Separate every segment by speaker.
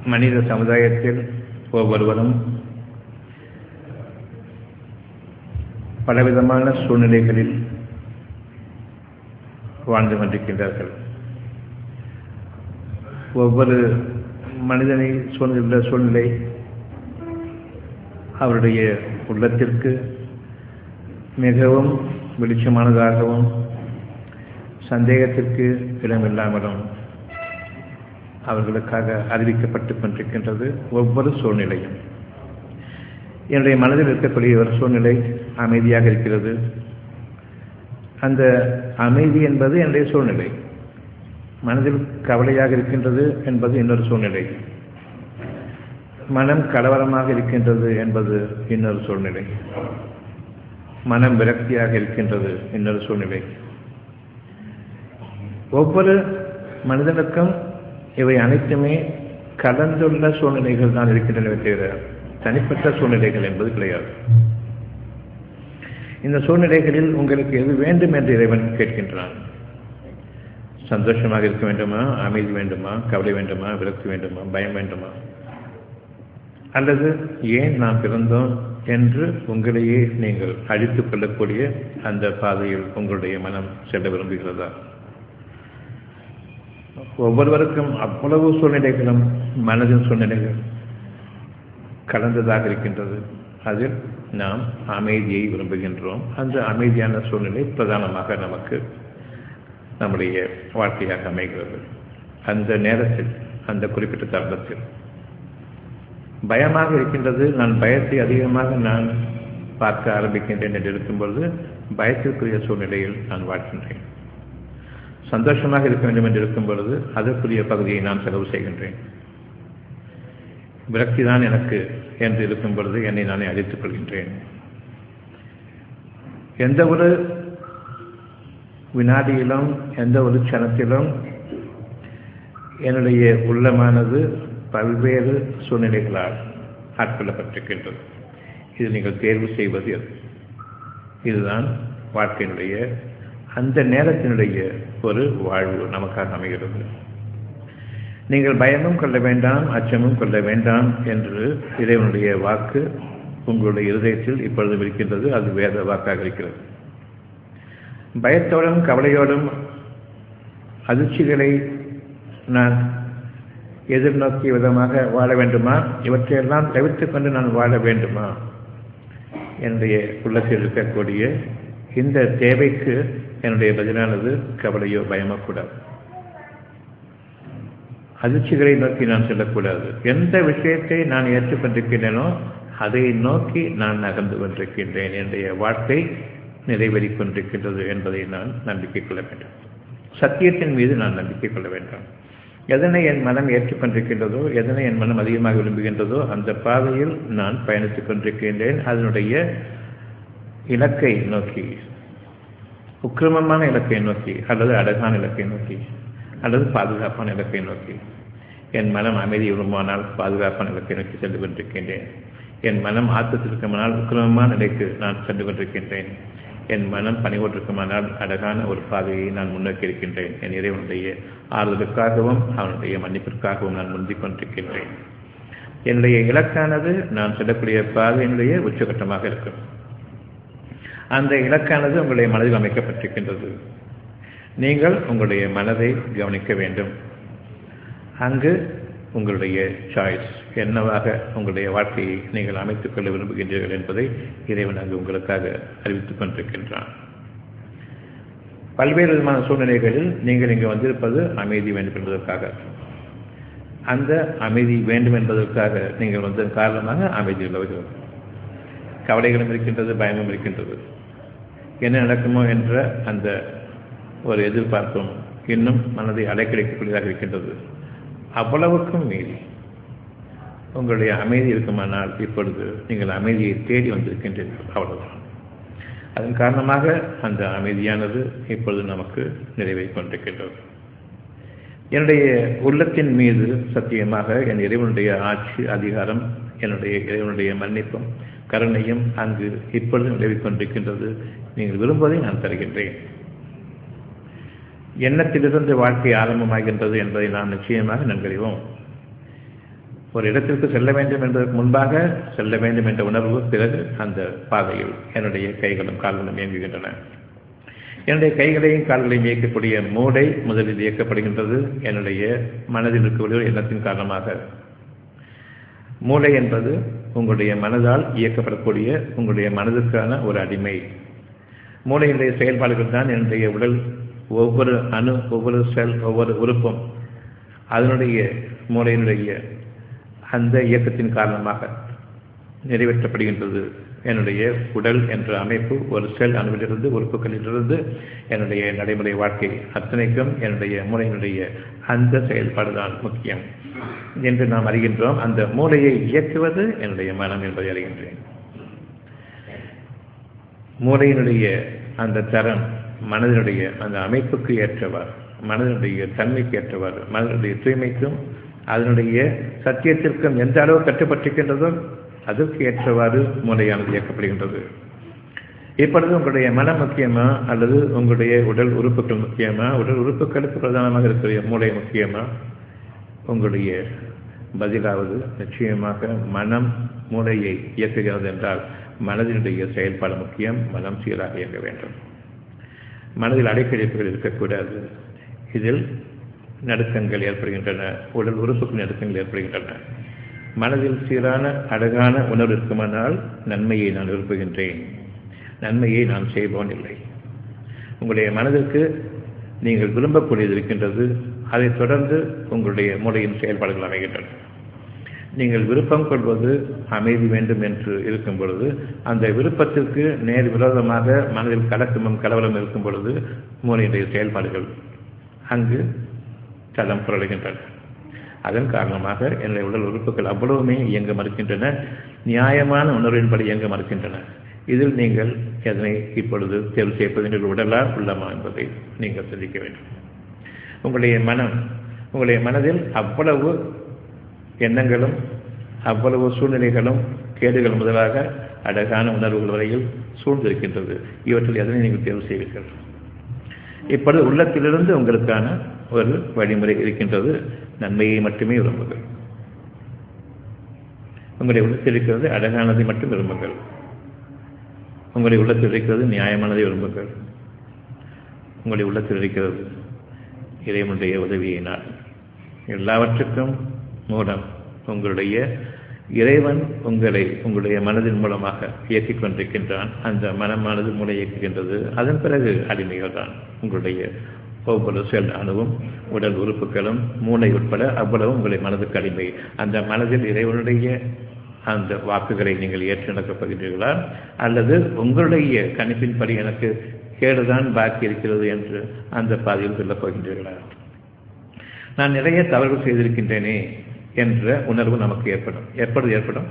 Speaker 1: மனித சமுதாயத்தில் ஒவ்வொருவரும் பலவிதமான சூழ்நிலைகளில் வாழ்ந்து கொண்டிருக்கின்றார்கள் ஒவ்வொரு மனிதனை சூழ்ந்துள்ள சூழ்நிலை அவருடைய உள்ளத்திற்கு மிகவும் வெளிச்சமானதாகவும் சந்தேகத்திற்கு இடமில்லாமலும் அவர்களுக்காக அறிவிக்கப்பட்டு கொண்டிருக்கின்றது ஒவ்வொரு சூழ்நிலையும் என்னுடைய மனதில் இருக்கக்கூடிய ஒரு சூழ்நிலை அமைதியாக இருக்கிறது அந்த அமைதி என்பது என்னுடைய சூழ்நிலை மனதில் கவலையாக இருக்கின்றது என்பது இன்னொரு சூழ்நிலை மனம் கலவரமாக இருக்கின்றது என்பது இன்னொரு சூழ்நிலை மனம் விரக்தியாக இருக்கின்றது இன்னொரு சூழ்நிலை ஒவ்வொரு மனிதனுக்கும் இவை அனைத்துமே கலந்துள்ள சூழ்நிலைகள் தான் இருக்கின்றன தவிர தனிப்பட்ட சூழ்நிலைகள் என்பது கிடையாது இந்த சூழ்நிலைகளில் உங்களுக்கு எது வேண்டும் என்று இறைவன் கேட்கின்றான் சந்தோஷமாக இருக்க வேண்டுமா அமைதி வேண்டுமா கவலை வேண்டுமா விரக்தி வேண்டுமா பயம் வேண்டுமா அல்லது ஏன் நாம் பிறந்தோம் என்று உங்களையே நீங்கள் அழித்துக் கொள்ளக்கூடிய அந்த பாதையில் உங்களுடைய மனம் செல்ல விரும்புகிறதா ஒவ்வொருவருக்கும் அவ்வளவு சூழ்நிலைகளும் மனதின் சூழ்நிலைகள் கலந்ததாக இருக்கின்றது அதில் நாம் அமைதியை விரும்புகின்றோம் அந்த அமைதியான சூழ்நிலை பிரதானமாக நமக்கு நம்முடைய வாழ்க்கையாக அமைகிறது அந்த நேரத்தில் அந்த குறிப்பிட்ட தருணத்தில் பயமாக இருக்கின்றது நான் பயத்தை அதிகமாக நான் பார்க்க ஆரம்பிக்கின்றேன் என்று இருக்கும்பொழுது பயத்திற்குரிய சூழ்நிலையில் நான் வாழ்கின்றேன் சந்தோஷமாக இருக்க வேண்டும் என்று இருக்கும் பொழுது அதற்குரிய பகுதியை நான் செலவு செய்கின்றேன் விரக்தி தான் எனக்கு என்று இருக்கும் பொழுது என்னை நானே அழித்துக் கொள்கின்றேன் எந்த ஒரு வினாடியிலும் எந்த ஒரு க்ஷணத்திலும் என்னுடைய உள்ளமானது பல்வேறு சூழ்நிலைகளால் ஆட்கொள்ளப்பட்டிருக்கின்றது இது நீங்கள் தேர்வு செய்வது எது இதுதான் வாழ்க்கையினுடைய அந்த நேரத்தினுடைய ஒரு வாழ்வு நமக்காக அமைகிறது நீங்கள் பயமும் கொள்ள வேண்டாம் அச்சமும் கொள்ள வேண்டாம் என்று இறைவனுடைய வாக்கு உங்களுடைய இருதயத்தில் இப்பொழுதும் இருக்கின்றது அது வேத வாக்காக இருக்கிறது பயத்தோடும் கவலையோடும் அதிர்ச்சிகளை நான் எதிர்நோக்கிய விதமாக வாழ வேண்டுமா இவற்றையெல்லாம் தவிர்த்துக் கொண்டு நான் வாழ வேண்டுமா என்னுடைய உள்ளத்தில் இருக்கக்கூடிய இந்த தேவைக்கு என்னுடைய பதிலானது கவலையோ பயமோ கூடாது அதிர்ச்சிகளை நோக்கி நான் செல்லக்கூடாது எந்த விஷயத்தை நான் ஏற்றுக்கொண்டிருக்கின்றேனோ அதை நோக்கி நான் நகர்ந்து கொண்டிருக்கின்றேன் என்னுடைய வாழ்க்கை நிறைவேறிக் கொண்டிருக்கின்றது என்பதை நான் நம்பிக்கை கொள்ள வேண்டும் சத்தியத்தின் மீது நான் நம்பிக்கை கொள்ள வேண்டும் எதனை என் மனம் ஏற்றுக்கொண்டிருக்கின்றதோ எதனை என் மனம் அதிகமாக விரும்புகின்றதோ அந்த பாதையில் நான் பயணித்துக் கொண்டிருக்கின்றேன் அதனுடைய இலக்கை நோக்கி உக்கிரமமான இலக்கை நோக்கி அல்லது அழகான இலக்கை நோக்கி அல்லது பாதுகாப்பான இலக்கை நோக்கி என் மனம் அமைதி விரும்பானால் பாதுகாப்பான இலக்கை நோக்கி சென்று கொண்டிருக்கின்றேன் என் மனம் ஆத்தத்திற்குமானால் உக்கிரமமான நிலைக்கு நான் சென்று கொண்டிருக்கின்றேன் என் மனம் பணிகொண்டிருக்குமானால் அழகான ஒரு பாதையை நான் முன்னோக்கி இருக்கின்றேன் என் இறைவனுடைய ஆறுதலுக்காகவும் அவனுடைய மன்னிப்பிற்காகவும் நான் முந்திக் கொண்டிருக்கின்றேன் என்னுடைய இலக்கானது நான் செல்லக்கூடிய பாதையினுடைய உச்சகட்டமாக இருக்கும் அந்த இலக்கானது உங்களுடைய மனதில் அமைக்கப்பட்டிருக்கின்றது நீங்கள் உங்களுடைய மனதை கவனிக்க வேண்டும் அங்கு உங்களுடைய சாய்ஸ் என்னவாக உங்களுடைய வாழ்க்கையை நீங்கள் அமைத்துக் கொள்ள விரும்புகின்றீர்கள் என்பதை இறைவன் அங்கு உங்களுக்காக அறிவித்துக் கொண்டிருக்கின்றான் பல்வேறு விதமான சூழ்நிலைகளில் நீங்கள் இங்கு வந்திருப்பது அமைதி வேண்டும் என்பதற்காக அந்த அமைதி வேண்டும் என்பதற்காக நீங்கள் வந்ததன் காரணமாக அமைதி நிலவுகிறது கவலைகளும் இருக்கின்றது பயமும் இருக்கின்றது என்ன நடக்குமோ என்ற அந்த ஒரு எதிர்பார்ப்பும் இன்னும் மனதை அலைக்கழிக்கக்கூடியதாக இருக்கின்றது அவ்வளவுக்கும் மீறி உங்களுடைய அமைதி இருக்குமானால் இப்பொழுது நீங்கள் அமைதியை தேடி வந்திருக்கின்றீர்கள் அவ்வளவுதான் அதன் காரணமாக அந்த அமைதியானது இப்பொழுது நமக்கு நிறைவை கொண்டிருக்கின்றது என்னுடைய உள்ளத்தின் மீது சத்தியமாக என் இறைவனுடைய ஆட்சி அதிகாரம் என்னுடைய இறைவனுடைய மன்னிப்பும் கருணையும் அங்கு இப்பொழுது நிலவிக் கொண்டிருக்கின்றது நீங்கள் விரும்புவதை நான் தருகின்றேன் எண்ணத்திலிருந்து வாழ்க்கை ஆரம்பமாகின்றது என்பதை நாம் நிச்சயமாக நன்கறிவோம் ஒரு இடத்திற்கு செல்ல வேண்டும் என்பதற்கு முன்பாக செல்ல வேண்டும் என்ற உணர்வு பிறகு அந்த பாதையில் என்னுடைய கைகளும் கால்களும் இயங்குகின்றன என்னுடைய கைகளையும் கால்களையும் இயக்கக்கூடிய மூளை முதலில் இயக்கப்படுகின்றது என்னுடைய மனதில் இருக்கக்கூடிய எண்ணத்தின் காரணமாக மூளை என்பது உங்களுடைய மனதால் இயக்கப்படக்கூடிய உங்களுடைய மனதுக்கான ஒரு அடிமை மூளையினுடைய செயல்பாடுகள் தான் என்னுடைய உடல் ஒவ்வொரு அணு ஒவ்வொரு செல் ஒவ்வொரு உறுப்பும் அதனுடைய மூளையினுடைய அந்த இயக்கத்தின் காரணமாக நிறைவேற்றப்படுகின்றது என்னுடைய உடல் என்ற அமைப்பு ஒரு செல் அணுவிலிருந்து உறுப்புகளிலிருந்து என்னுடைய நடைமுறை வாழ்க்கை அத்தனைக்கும் என்னுடைய மூளையினுடைய அந்த செயல்பாடு தான் முக்கியம் என்று நாம் அறிகின்றோம் அந்த மூளையை இயக்குவது என்னுடைய மனம் என்பதை அறிகின்றேன் மூளையினுடைய அந்த தரம் மனதினுடைய அந்த அமைப்புக்கு ஏற்றவாறு மனதினுடைய தன்மைக்கு ஏற்றவாறு மனதினுடைய தூய்மைக்கும் அதனுடைய சத்தியத்திற்கும் எந்த அளவு கட்டுப்பட்டிருக்கின்றதோ அதற்கு ஏற்றவாறு மூளையானது இயக்கப்படுகின்றது இப்பொழுது உங்களுடைய மனம் முக்கியமா அல்லது உங்களுடைய உடல் உறுப்புகள் முக்கியமா உடல் உறுப்புகளுக்கு பிரதானமாக இருக்கிற மூளை முக்கியமா உங்களுடைய பதிலாவது நிச்சயமாக மனம் மூளையை இயக்குகிறது என்றால் மனதினுடைய செயல்பாடு முக்கியம் மனம் சீராக இயங்க வேண்டும் மனதில் அடைக்கழிப்புகள் இருக்கக்கூடாது இதில் நடுக்கங்கள் ஏற்படுகின்றன உடல் உறுப்புகள் நடுக்கங்கள் ஏற்படுகின்றன மனதில் சீரான அழகான உணர்வு இருக்குமானால் நன்மையை நான் விரும்புகின்றேன் நன்மையை நான் செய்வோன் இல்லை உங்களுடைய மனதிற்கு நீங்கள் விரும்பக்கூடியது இருக்கின்றது அதைத் தொடர்ந்து உங்களுடைய மூளையின் செயல்பாடுகள் அமைகின்றன நீங்கள் விருப்பம் கொள்வது அமைதி வேண்டும் என்று இருக்கும் பொழுது அந்த விருப்பத்திற்கு நேர் விரோதமாக மனதில் கலக்கமும் கலவரம் இருக்கும் பொழுது மூளையுடைய செயல்பாடுகள் அங்கு தளம் புரளுகின்றன அதன் காரணமாக என்னுடைய உடல் உறுப்புகள் அவ்வளவுமே இயங்க மறுக்கின்றன நியாயமான உணர்வின்படி இயங்க மறுக்கின்றன இதில் நீங்கள் எதனை இப்பொழுது தேர்வு செய்யப்பது உடலா உள்ளமா என்பதை நீங்கள் சிந்திக்க வேண்டும் உங்களுடைய மனம் உங்களுடைய மனதில் அவ்வளவு எண்ணங்களும் அவ்வளவு சூழ்நிலைகளும் கேடுகள் முதலாக அழகான உணர்வுகள் வரையில் சூழ்ந்திருக்கின்றது இவற்றில் எதனை நீங்கள் தேர்வு செய்வீர்கள் இப்பொழுது உள்ளத்திலிருந்து உங்களுக்கான ஒரு வழிமுறை இருக்கின்றது நன்மையை மட்டுமே விரும்புங்கள் உங்களுடைய உள்ளத்தில் இருக்கிறது அழகானதை மட்டும் விரும்புங்கள் உங்களுடைய உள்ளத்தில் இருக்கிறது நியாயமானதை விரும்புங்கள் உங்களுடைய உள்ளத்தில் இருக்கிறது இறைவனுடைய உதவியினால் எல்லாவற்றுக்கும் மூலம் உங்களுடைய இறைவன் உங்களை உங்களுடைய மனதின் மூலமாக இயக்கிக் கொண்டிருக்கின்றான் அந்த மனமானது மூளை இயக்குகின்றது அதன் பிறகு அடிமைகள் தான் உங்களுடைய ஒவ்வொரு செல் அணுவும் உடல் உறுப்புகளும் மூளை உட்பட அவ்வளவு உங்களை மனதுக்கு அடிமை அந்த மனதில் இறைவனுடைய அந்த வாக்குகளை நீங்கள் ஏற்று நடக்கப் போகின்றீர்களா அல்லது உங்களுடைய கணிப்பின்படி எனக்கு கேடுதான் பாக்கி இருக்கிறது என்று அந்த பாதையில் சொல்லப் போகின்றீர்களா நான் நிறைய தவறுகள் செய்திருக்கின்றேனே என்ற உணர்வு நமக்கு ஏற்படும் எப்பொழுது ஏற்படும்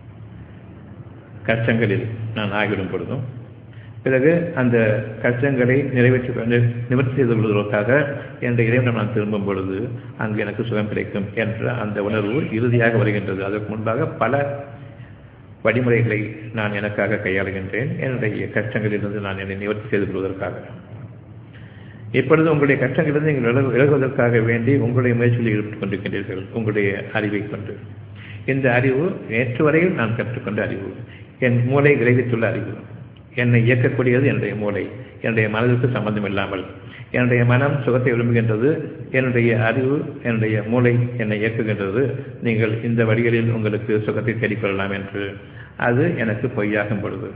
Speaker 1: கஷ்டங்களில் நான் ஆகிவிடும் பொழுதும் பிறகு அந்த கஷ்டங்களை நிறைவேற்றி நிவர்த்தி செய்து கொள்வதற்காக என்ற இறைவனம் நான் திரும்பும் பொழுது அங்கு எனக்கு சுகம் கிடைக்கும் என்ற அந்த உணர்வு இறுதியாக வருகின்றது அதற்கு முன்பாக பல வழிமுறைகளை நான் எனக்காக கையாளுகின்றேன் என்னுடைய கஷ்டங்களிலிருந்து நான் என்னை நிவர்த்தி செய்து கொள்வதற்காக இப்பொழுது உங்களுடைய கஷ்டங்களிலிருந்து நீங்கள் விலகு விலகுவதற்காக வேண்டி உங்களுடைய முயற்சியில் ஈடுபட்டுக் கொண்டிருக்கின்றீர்கள் உங்களுடைய அறிவை கொண்டு இந்த அறிவு நேற்று வரையில் நான் கற்றுக்கொண்ட அறிவு என் மூளை விளைவித்துள்ள அறிவு என்னை இயக்கக்கூடியது என்னுடைய மூளை என்னுடைய மனதிற்கு சம்பந்தம் இல்லாமல் என்னுடைய மனம் சுகத்தை விரும்புகின்றது என்னுடைய அறிவு என்னுடைய மூளை என்னை இயக்குகின்றது நீங்கள் இந்த வழிகளில் உங்களுக்கு சுகத்தை தேடிக்கொள்ளலாம் என்று அது எனக்கு பொய்யாகும் பொழுது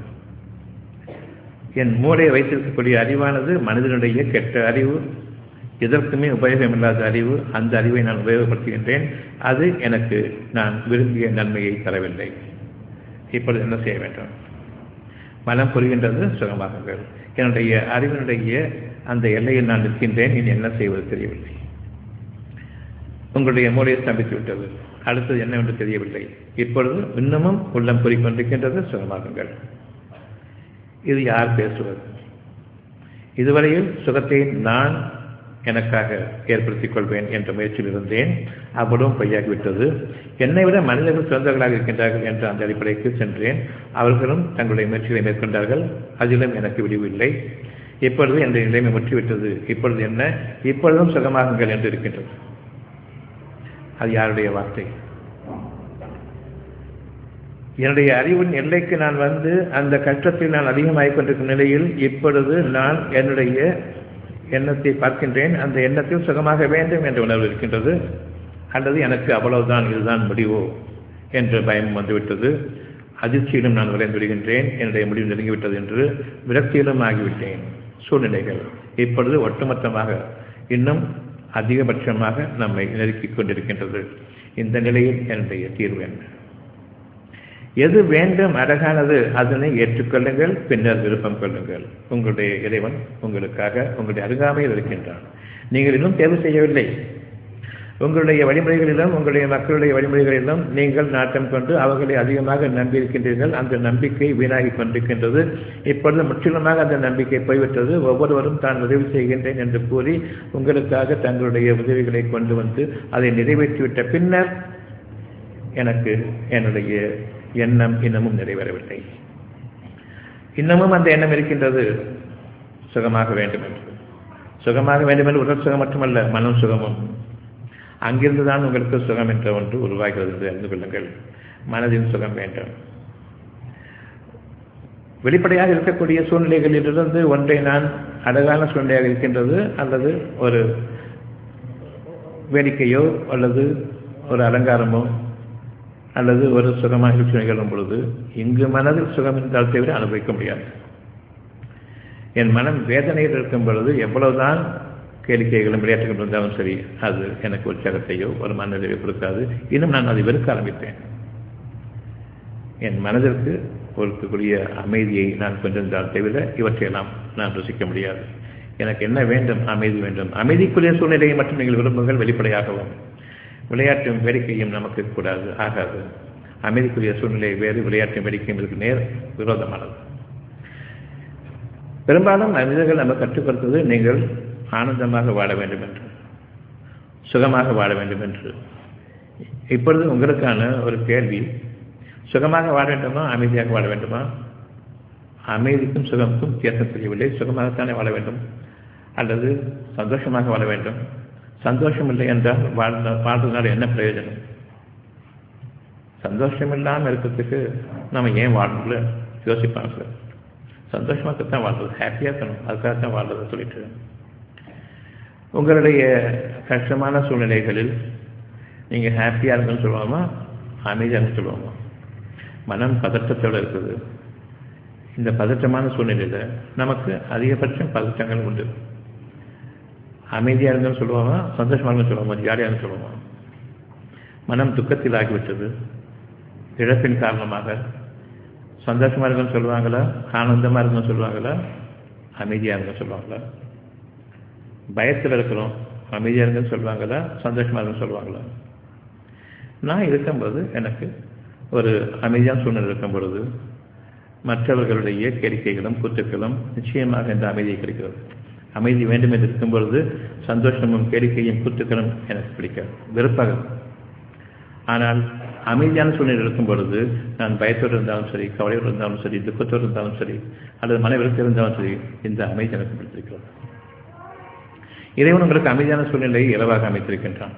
Speaker 1: என் மூளையை வைத்திருக்கக்கூடிய அறிவானது மனிதனுடைய கெட்ட அறிவு எதற்குமே உபயோகமில்லாத அறிவு அந்த அறிவை நான் உபயோகப்படுத்துகின்றேன் அது எனக்கு நான் விரும்பிய நன்மையை தரவில்லை இப்பொழுது என்ன செய்ய வேண்டும் மனம் புரிகின்றது சுகமாகுங்கள் என்னுடைய அறிவினுடைய அந்த எல்லையில் நான் நிற்கின்றேன் இனி என்ன செய்வது தெரியவில்லை உங்களுடைய மூளையை ஸ்தம்பித்து விட்டது அடுத்தது என்னவென்று தெரியவில்லை இப்பொழுது இன்னமும் உள்ளம் கூறிக்கொண்டிருக்கின்றது சுகமாகுங்கள் இது யார் பேசுவது இதுவரையில் சுகத்தை நான் எனக்காக ஏற்படுத்திக் கொள்வேன் என்ற முயற்சியில் இருந்தேன் அவ்வளவும் பொய்யாகிவிட்டது என்னை விட மனிதர்கள் சிறந்தவர்களாக இருக்கின்றார்கள் என்ற அந்த அடிப்படைக்கு சென்றேன் அவர்களும் தங்களுடைய முயற்சிகளை மேற்கொண்டார்கள் அதிலும் எனக்கு விடிவில்லை இப்பொழுது என்ற நிலைமை முற்றிவிட்டது இப்பொழுது என்ன இப்பொழுதும் சுகமாகுங்கள் என்று இருக்கின்றது அது யாருடைய வார்த்தை என்னுடைய அறிவின் எல்லைக்கு நான் வந்து அந்த கஷ்டத்தில் நான் அதிகமாகிக் கொண்டிருக்கும் நிலையில் இப்பொழுது நான் என்னுடைய எண்ணத்தை பார்க்கின்றேன் அந்த எண்ணத்தில் சுகமாக வேண்டும் என்ற உணர்வு இருக்கின்றது அல்லது எனக்கு அவ்வளவுதான் இதுதான் முடிவோ என்ற பயம் வந்துவிட்டது அதிர்ச்சியிலும் நான் விளைந்து விடுகின்றேன் என்னுடைய முடிவு நெருங்கிவிட்டது என்று விரக்தியிலும் ஆகிவிட்டேன் சூழ்நிலைகள் இப்பொழுது ஒட்டுமொத்தமாக இன்னும் அதிகபட்சமாக நம்மை நெருக்கிக் கொண்டிருக்கின்றது இந்த நிலையில் என்னுடைய தீர்வு என்ன எது வேண்டும் அழகானது அதனை ஏற்றுக்கொள்ளுங்கள் பின்னர் விருப்பம் கொள்ளுங்கள் உங்களுடைய இறைவன் உங்களுக்காக உங்களுடைய அருகாமையில் இருக்கின்றான் நீங்கள் இன்னும் தேர்வு செய்யவில்லை உங்களுடைய வழிமுறைகளிலும் உங்களுடைய மக்களுடைய வழிமுறைகளிலும் நீங்கள் நாட்டம் கொண்டு அவர்களை அதிகமாக நம்பியிருக்கின்றீர்கள் அந்த நம்பிக்கை வீணாகி கொண்டிருக்கின்றது இப்பொழுது முற்றிலுமாக அந்த நம்பிக்கை போய்விட்டது ஒவ்வொருவரும் தான் உதவி செய்கின்றேன் என்று கூறி உங்களுக்காக தங்களுடைய உதவிகளை கொண்டு வந்து அதை நிறைவேற்றிவிட்ட பின்னர் எனக்கு என்னுடைய எண்ணம் இன்னமும் நிறைவேறவில்லை இன்னமும் அந்த எண்ணம் இருக்கின்றது சுகமாக வேண்டும் என்று சுகமாக வேண்டும் என்று உடல் சுகம் மட்டுமல்ல மனம் சுகமும் அங்கிருந்து தான் உங்களுக்கு சுகம் என்ற ஒன்று உருவாகிறது என்று அறிந்து கொள்ளுங்கள் மனதின் சுகம் வேண்டும் வெளிப்படையாக இருக்கக்கூடிய சூழ்நிலைகளிலிருந்து ஒன்றை நான் அழகான சூழ்நிலையாக இருக்கின்றது அல்லது ஒரு வேடிக்கையோ அல்லது ஒரு அலங்காரமோ அல்லது ஒரு சுகமாக நிகழும் பொழுது இங்கு மனதில் சுகம் என்றால் தவிர அனுபவிக்க முடியாது என் மனம் வேதனையில் இருக்கும் பொழுது எவ்வளவுதான் கேளிக்கைகளும் விளையாட்டுகள் இருந்தாலும் சரி அது எனக்கு உற்சாகத்தையோ ஒரு மனநிலையோ கொடுக்காது இன்னும் நான் அதை வெறுக்க ஆரம்பித்தேன் என் மனதிற்கு கொடுக்கக்கூடிய அமைதியை நான் கொண்டிருந்தால் தவிர இவற்றையெல்லாம் நான் ருசிக்க முடியாது எனக்கு என்ன வேண்டும் அமைதி வேண்டும் அமைதிக்குரிய சூழ்நிலையை மட்டும் நீங்கள் விரும்புங்கள் வெளிப்படையாகவும் விளையாட்டும் வேடிக்கையும் நமக்கு கூடாது ஆகாது அமைதிக்குரிய சூழ்நிலை வேறு விளையாட்டும் வேடிக்கையும் இதுக்கு நேர் விரோதமானது பெரும்பாலும் மனிதர்கள் நம்ம கற்றுக் கொடுத்தது நீங்கள் ஆனந்தமாக வாழ வேண்டும் என்று சுகமாக வாழ வேண்டும் என்று இப்பொழுது உங்களுக்கான ஒரு கேள்வி சுகமாக வாழ வேண்டுமா அமைதியாக வாழ வேண்டுமா அமைதிக்கும் சுகமுக்கும் வித்தியாசம் தெரியவில்லை சுகமாகத்தானே வாழ வேண்டும் அல்லது சந்தோஷமாக வாழ வேண்டும் சந்தோஷம் இல்லை என்றால் வாழ்ந்த வாழ்றதுனால என்ன பிரயோஜனம் சந்தோஷம் இல்லாமல் இருக்கிறதுக்கு நம்ம ஏன் வாழணும்ல யோசிப்பாங்க சார் சந்தோஷமாகத்தான் வாழ்றது ஹாப்பியாக இருக்கணும் அதுக்காக தான் வாழ்றதை சொல்லிட்டு உங்களுடைய கஷ்டமான சூழ்நிலைகளில் நீங்கள் ஹாப்பியாக இருக்குன்னு சொல்லுவோமா அமைதியாக சொல்லுவோமா மனம் பதற்றத்தோடு இருக்குது இந்த பதற்றமான சூழ்நிலையில் நமக்கு அதிகபட்சம் பதற்றங்கள் உண்டு அமைதியாக இருங்கன்னு சொல்லுவாங்க சந்தோஷமாக இருங்கன்னு சொல்லுவாங்க ஜாலியாக இருந்து சொல்லுவாங்க மனம் துக்கத்தில் ஆகிவிட்டது இழப்பின் காரணமாக சந்தோஷமாக இருக்குன்னு சொல்லுவாங்களா ஆனந்தமாக இருக்குன்னு சொல்லுவாங்களா அமைதியாக இருங்கன்னு சொல்லுவாங்களா பயத்தில் இருக்கிறோம் அமைதியாக இருங்கன்னு சொல்லுவாங்களா சந்தோஷமாக இருக்குன்னு சொல்லுவாங்களா நான் இருக்கும்போது எனக்கு ஒரு அமைதியான சூழ்நிலை இருக்கும் பொழுது மற்றவர்களுடைய கேளிக்கைகளும் கூத்துக்களும் நிச்சயமாக இந்த அமைதியை கிடைக்கிறது அமைதி வேண்டும் என்று இருக்கும் பொழுது சந்தோஷமும் கேளிக்கையும் கூத்துக்களும் எனக்கு பிடிக்காது வெறுப்பாக ஆனால் அமைதியான சூழ்நிலை இருக்கும் பொழுது நான் பயத்தோடு இருந்தாலும் சரி கவலையோடு இருந்தாலும் சரி துக்கத்தோடு இருந்தாலும் சரி அல்லது மனவிருத்தி இருந்தாலும் சரி இந்த அமைதி எனக்கு பிடித்திருக்கிறது இறைவன் உங்களுக்கு அமைதியான சூழ்நிலையை இலவாக அமைத்திருக்கின்றான்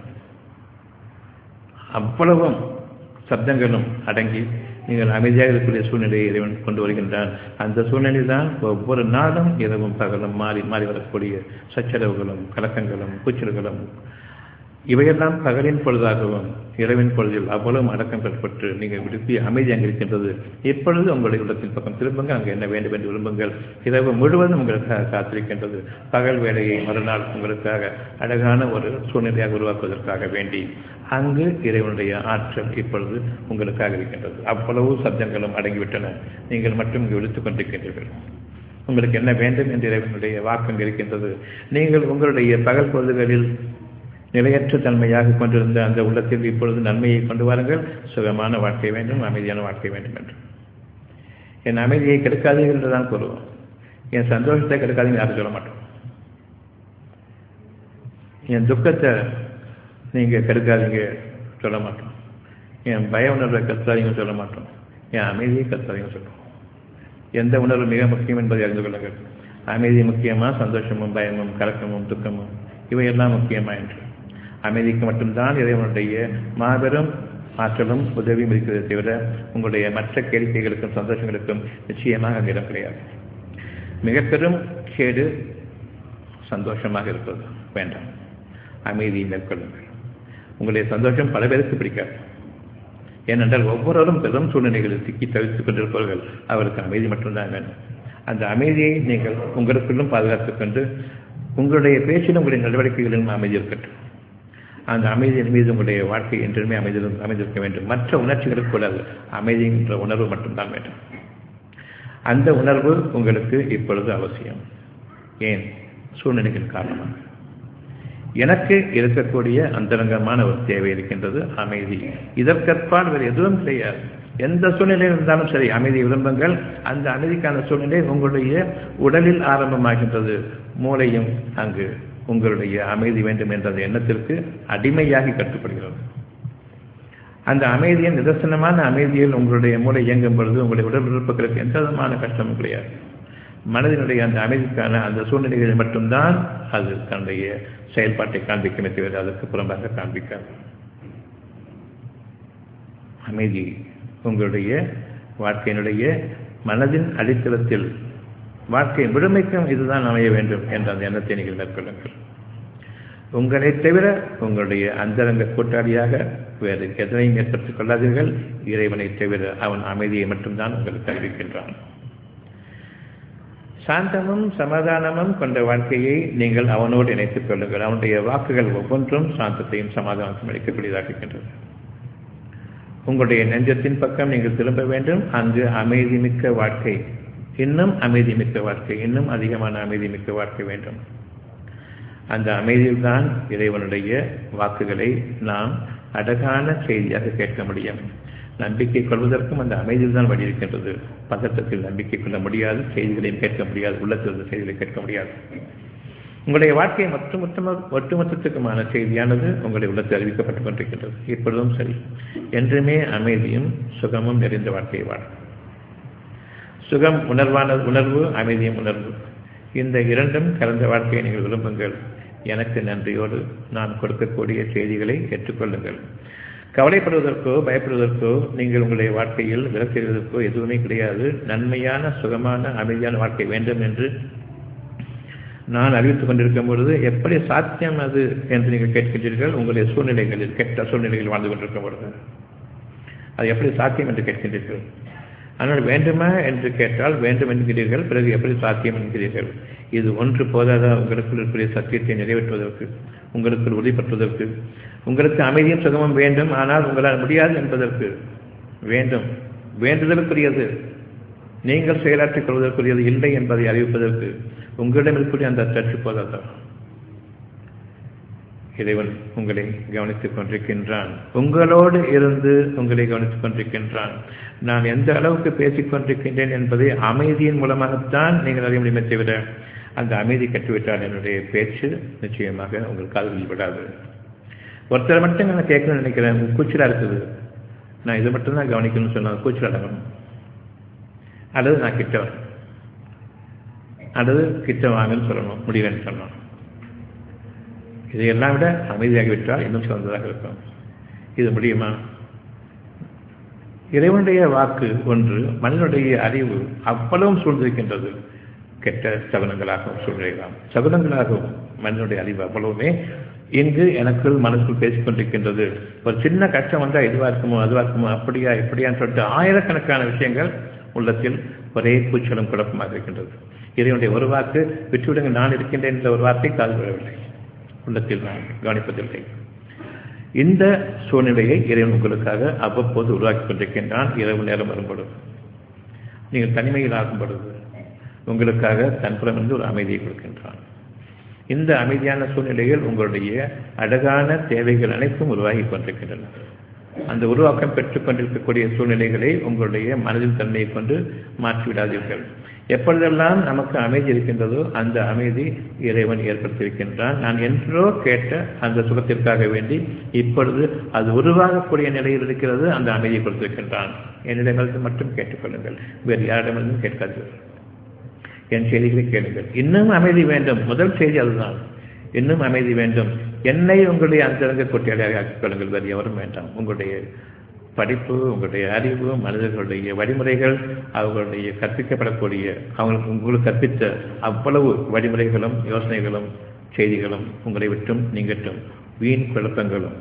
Speaker 1: அவ்வளவும் சப்தங்களும் அடங்கி நீங்கள் அமைதியாக இருக்கக்கூடிய சூழ்நிலையை இறைவன் கொண்டு வருகின்றான் அந்த சூழ்நிலை தான் ஒவ்வொரு நாளும் இரவும் பகலும் மாறி மாறி வரக்கூடிய சச்சரவுகளும் கலக்கங்களும் கூச்சல்களும் இவையெல்லாம் பகலின் பொழுதாகவும் இரவின் பொழுதில் அவ்வளவு அடக்கம் பெறப்பட்டு நீங்கள் விடுத்தி அமைதி அங்கே இருக்கின்றது இப்பொழுது உங்களுடைய உள்ளத்தின் பக்கம் திரும்புங்கள் அங்கே என்ன வேண்டும் என்று விரும்புங்கள் இரவு முழுவதும் உங்களுக்காக காத்திருக்கின்றது பகல் வேலையை மறுநாள் உங்களுக்காக அழகான ஒரு சூழ்நிலையாக உருவாக்குவதற்காக வேண்டி அங்கு இறைவனுடைய ஆற்றல் இப்பொழுது உங்களுக்காக இருக்கின்றது அவ்வளவு சப்தங்களும் அடங்கிவிட்டன நீங்கள் மட்டும் இங்கு விழித்துக் கொண்டிருக்கின்றீர்கள் உங்களுக்கு என்ன வேண்டும் என்று இறைவனுடைய வாக்கு இருக்கின்றது நீங்கள் உங்களுடைய பகல் பொழுதுகளில் நிலையற்ற தன்மையாக கொண்டிருந்த அந்த உள்ளத்தில் இப்பொழுது நன்மையை கொண்டு வாருங்கள் சுகமான வாழ்க்கை வேண்டும் அமைதியான வாழ்க்கை வேண்டும் என்று என் அமைதியை கெடுக்காதீர்கள் என்று தான் கூறுவோம் என் சந்தோஷத்தை கெடுக்காதீங்க யாரும் சொல்ல மாட்டோம் என் துக்கத்தை நீங்கள் கெடுக்காதீங்க சொல்ல மாட்டோம் என் பய உணர்வை கற்றாதீங்க சொல்ல மாட்டோம் என் அமைதியை கற்றாதீங்க சொல்லுவோம் எந்த உணர்வு மிக முக்கியம் என்பதை அறிந்து கொள்ளுங்கள் அமைதி முக்கியமா சந்தோஷமும் பயமும் கலக்கமும் துக்கமும் இவையெல்லாம் முக்கியமா என்று அமைதிக்கு மட்டும்தான் இறைவனுடைய மாபெரும் ஆற்றலும் உதவியும் இருக்கிறதை தவிர உங்களுடைய மற்ற கேளிக்கைகளுக்கும் சந்தோஷங்களுக்கும் நிச்சயமாக அங்கு இடம் கிடையாது மிக பெரும் கேடு சந்தோஷமாக இருப்பது வேண்டாம் அமைதியை மேற்கொள்ளுங்கள் உங்களுடைய சந்தோஷம் பல பேருக்கு பிடிக்காது ஏனென்றால் ஒவ்வொருவரும் பெரும் சூழ்நிலைகளில் சிக்கி தவித்துக் கொண்டிருப்பவர்கள் அவருக்கு அமைதி மட்டும்தான் வேண்டும் அந்த அமைதியை நீங்கள் உங்களுக்குள்ளும் பாதுகாத்துக் கொண்டு உங்களுடைய பேச்சிலும் உங்களுடைய நடவடிக்கைகளிலும் அமைதி இருக்கட்டும் அந்த அமைதியின் மீது உங்களுடைய வாழ்க்கை என்றுமே அமைதி அமைந்திருக்க வேண்டும் மற்ற உணர்ச்சிகளுக்கு கூடாது அமைதி என்ற உணர்வு மட்டும்தான் வேண்டும் அந்த உணர்வு உங்களுக்கு இப்பொழுது அவசியம் ஏன் சூழ்நிலைகள் காரணமாக எனக்கு இருக்கக்கூடிய அந்தரங்கமான ஒரு தேவை இருக்கின்றது அமைதி இதற்கற்பால் வேறு எதுவும் கிடையாது எந்த சூழ்நிலையில் இருந்தாலும் சரி அமைதி விரும்புங்கள் அந்த அமைதிக்கான சூழ்நிலை உங்களுடைய உடலில் ஆரம்பமாகின்றது மூளையும் அங்கு உங்களுடைய அமைதி வேண்டும் என்ற அந்த எண்ணத்திற்கு அடிமையாகி கட்டுப்படுகிறது அந்த அமைதியின் நிதர்சனமான அமைதியில் உங்களுடைய மூளை இயங்கும் பொழுது உங்களுடைய உடல் உறுப்புகளுக்கு எந்த விதமான கஷ்டமும் கிடையாது மனதினுடைய அந்த அமைதிக்கான அந்த சூழ்நிலைகளில் மட்டும்தான் அது தன்னுடைய செயல்பாட்டை காண்பிக்குமே தவிர அதற்கு புறம்பாக காண்பிக்காது அமைதி உங்களுடைய வாழ்க்கையினுடைய மனதின் அடித்தளத்தில் வாழ்க்கை முழுமைக்கும் இதுதான் அமைய வேண்டும் என்ற அந்த எண்ணத்தை நீங்கள் மேற்கொள்ளுங்கள் உங்களை தவிர உங்களுடைய அந்தரங்க கூட்டாளியாக வேறு எதனையும் ஏற்படுத்திக் கொள்ளாதீர்கள் இறைவனை தவிர அவன் அமைதியை மட்டும்தான் உங்களுக்கு அறிவிக்கின்றான் சாந்தமும் சமாதானமும் கொண்ட வாழ்க்கையை நீங்கள் அவனோடு இணைத்துக் கொள்ளுங்கள் அவனுடைய வாக்குகள் ஒவ்வொன்றும் சாந்தத்தையும் சமாதானத்தையும் அளிக்கக்கூடியதாகின்றது உங்களுடைய நெஞ்சத்தின் பக்கம் நீங்கள் திரும்ப வேண்டும் அங்கு அமைதி மிக்க வாழ்க்கை இன்னும் அமைதி மிக்க வாழ்க்கை இன்னும் அதிகமான அமைதி மிக்க வாழ்க்கை வேண்டும் அந்த அமைதியில்தான் இறைவனுடைய வாக்குகளை நாம் அழகான செய்தியாக கேட்க முடியும் நம்பிக்கை கொள்வதற்கும் அந்த அமைதியில் தான் வழி இருக்கின்றது பதட்டத்தில் நம்பிக்கை கொள்ள முடியாது செய்திகளையும் கேட்க முடியாது உள்ளத்தில் செய்திகளை கேட்க முடியாது உங்களுடைய வாழ்க்கை மொத்த மொத்தமாக ஒட்டுமொத்தத்துக்குமான செய்தியானது உங்களுடைய உள்ளத்தில் அறிவிக்கப்பட்டுக் கொண்டிருக்கின்றது இப்பொழுதும் சரி என்றுமே அமைதியும் சுகமும் நிறைந்த வாழ்க்கையை வாழும் சுகம் உணர்வான உணர்வு அமைதியும் உணர்வு இந்த இரண்டும் கலந்த வாழ்க்கையை நீங்கள் விரும்புங்கள் எனக்கு நன்றியோடு நான் கொடுக்கக்கூடிய செய்திகளை ஏற்றுக்கொள்ளுங்கள் கவலைப்படுவதற்கோ பயப்படுவதற்கோ நீங்கள் உங்களுடைய வாழ்க்கையில் விலக்குவதற்கோ எதுவுமே கிடையாது நன்மையான சுகமான அமைதியான வாழ்க்கை வேண்டும் என்று நான் அறிவித்துக் கொண்டிருக்கும் பொழுது எப்படி சாத்தியம் அது என்று நீங்கள் கேட்கின்றீர்கள் உங்களுடைய சூழ்நிலைகளில் கெட்ட சூழ்நிலைகளில் வாழ்ந்து கொண்டிருக்கும் பொழுது அது எப்படி சாத்தியம் என்று கேட்கின்றீர்கள் ஆனால் வேண்டுமா என்று கேட்டால் வேண்டும் என்கிறீர்கள் பிறகு எப்படி சாத்தியம் என்கிறீர்கள் இது ஒன்று போதாதா உங்களுக்குள் இருக்கக்கூடிய சத்தியத்தை நிறைவேற்றுவதற்கு உங்களுக்குள் உறுதிப்பற்றுவதற்கு உங்களுக்கு அமைதியும் சுகமும் வேண்டும் ஆனால் உங்களால் முடியாது என்பதற்கு வேண்டும் வேண்டுதலுக்குரியது நீங்கள் செயலாற்றிக் கொள்வதற்குரியது இல்லை என்பதை அறிவிப்பதற்கு உங்களிடம் இருக்கக்கூடிய அந்த சற்று போதாதா இறைவன் உங்களை கவனித்துக் கொண்டிருக்கின்றான் உங்களோடு இருந்து உங்களை கவனித்துக் கொண்டிருக்கின்றான் நான் எந்த அளவுக்கு பேசிக் கொண்டிருக்கின்றேன் என்பதை அமைதியின் மூலமாகத்தான் நீங்கள் அறிய முடியுமே தவிர அந்த அமைதி கட்டுவிட்டால் என்னுடைய பேச்சு நிச்சயமாக உங்கள் காதுகளில் விடாது ஒருத்தரை மட்டும் நான் கேட்கணும்னு நினைக்கிறேன் கூச்சலாக இருக்குது நான் இதை மட்டும்தான் கவனிக்கணும்னு சொன்னால் கூச்சல் அடங்கணும் அல்லது நான் கிட்ட வரேன் அல்லது கிட்ட வாங்கன்னு சொல்லணும் முடிவேன்னு சொல்லணும் இதையெல்லாம் விட அமைதியாகிவிட்டால் இன்னும் சிறந்ததாக இருக்கும் இது முடியுமா இறைவனுடைய வாக்கு ஒன்று மனிதனுடைய அறிவு அவ்வளவும் சூழ்ந்திருக்கின்றது கெட்ட சகுனங்களாகவும் சூழ்நிலைகளாகும் சகுனங்களாகவும் மனிதனுடைய அறிவு அவ்வளவுமே இங்கு எனக்குள் மனசுக்குள் பேசிக் கொண்டிருக்கின்றது ஒரு சின்ன கஷ்டம் வந்தால் இதுவாக இருக்குமோ அதுவாக இருக்குமோ அப்படியா இப்படியான்னு சொல்லிட்டு ஆயிரக்கணக்கான விஷயங்கள் உள்ளத்தில் ஒரே கூச்சலும் குழப்பமாக இருக்கின்றது இறைவனுடைய ஒரு வாக்கு விட்டுவிடுங்க நான் இருக்கின்றேன் என்ற ஒரு வார்த்தை காது விடவில்லை உள்ளத்தில் நான் கவனிப்பதில்லை இந்த சூழ்நிலையை இறைவன் உங்களுக்காக அவ்வப்போது உருவாக்கி கொண்டிருக்கின்றான் இரவு நேரம் வரும்பொழுது நீங்கள் தனிமையில் ஆகும் பொழுது உங்களுக்காக தன்புறமிருந்து ஒரு அமைதியை கொடுக்கின்றான் இந்த அமைதியான சூழ்நிலையில் உங்களுடைய அழகான தேவைகள் அனைத்தும் உருவாகி கொண்டிருக்கின்றன அந்த உருவாக்கம் பெற்றுக் கொண்டிருக்கக்கூடிய சூழ்நிலைகளை உங்களுடைய மனதின் தன்மையை கொண்டு மாற்றிவிடாதீர்கள் எப்பொழுதெல்லாம் நமக்கு அமைதி இருக்கின்றதோ அந்த அமைதி இறைவன் ஏற்படுத்தியிருக்கின்றான் நான் என்றோ கேட்ட அந்த சுகத்திற்காக வேண்டி இப்பொழுது அது உருவாகக்கூடிய நிலையில் இருக்கிறது அந்த அமைதியை கொடுத்திருக்கின்றான் என்னிடமிருந்து மட்டும் கேட்டுக்கொள்ளுங்கள் வேறு யாரிடமிருந்தும் கேட்காதீர்கள் என் செய்திகளை கேளுங்கள் இன்னும் அமைதி வேண்டும் முதல் செய்தி அதுதான் இன்னும் அமைதி வேண்டும் என்னை உங்களுடைய அந்தரங்க கொட்டியாளியாக ஆக்கிக் கொள்ளுங்கள் வேறு எவரும் வேண்டாம் உங்களுடைய படிப்பு உங்களுடைய அறிவு மனிதர்களுடைய வழிமுறைகள் அவர்களுடைய கற்பிக்கப்படக்கூடிய அவங்களுக்கு உங்களுக்கு கற்பித்த அவ்வளவு வழிமுறைகளும் யோசனைகளும் செய்திகளும் உங்களை விட்டும் நீங்கட்டும் வீண் குழப்பங்களும்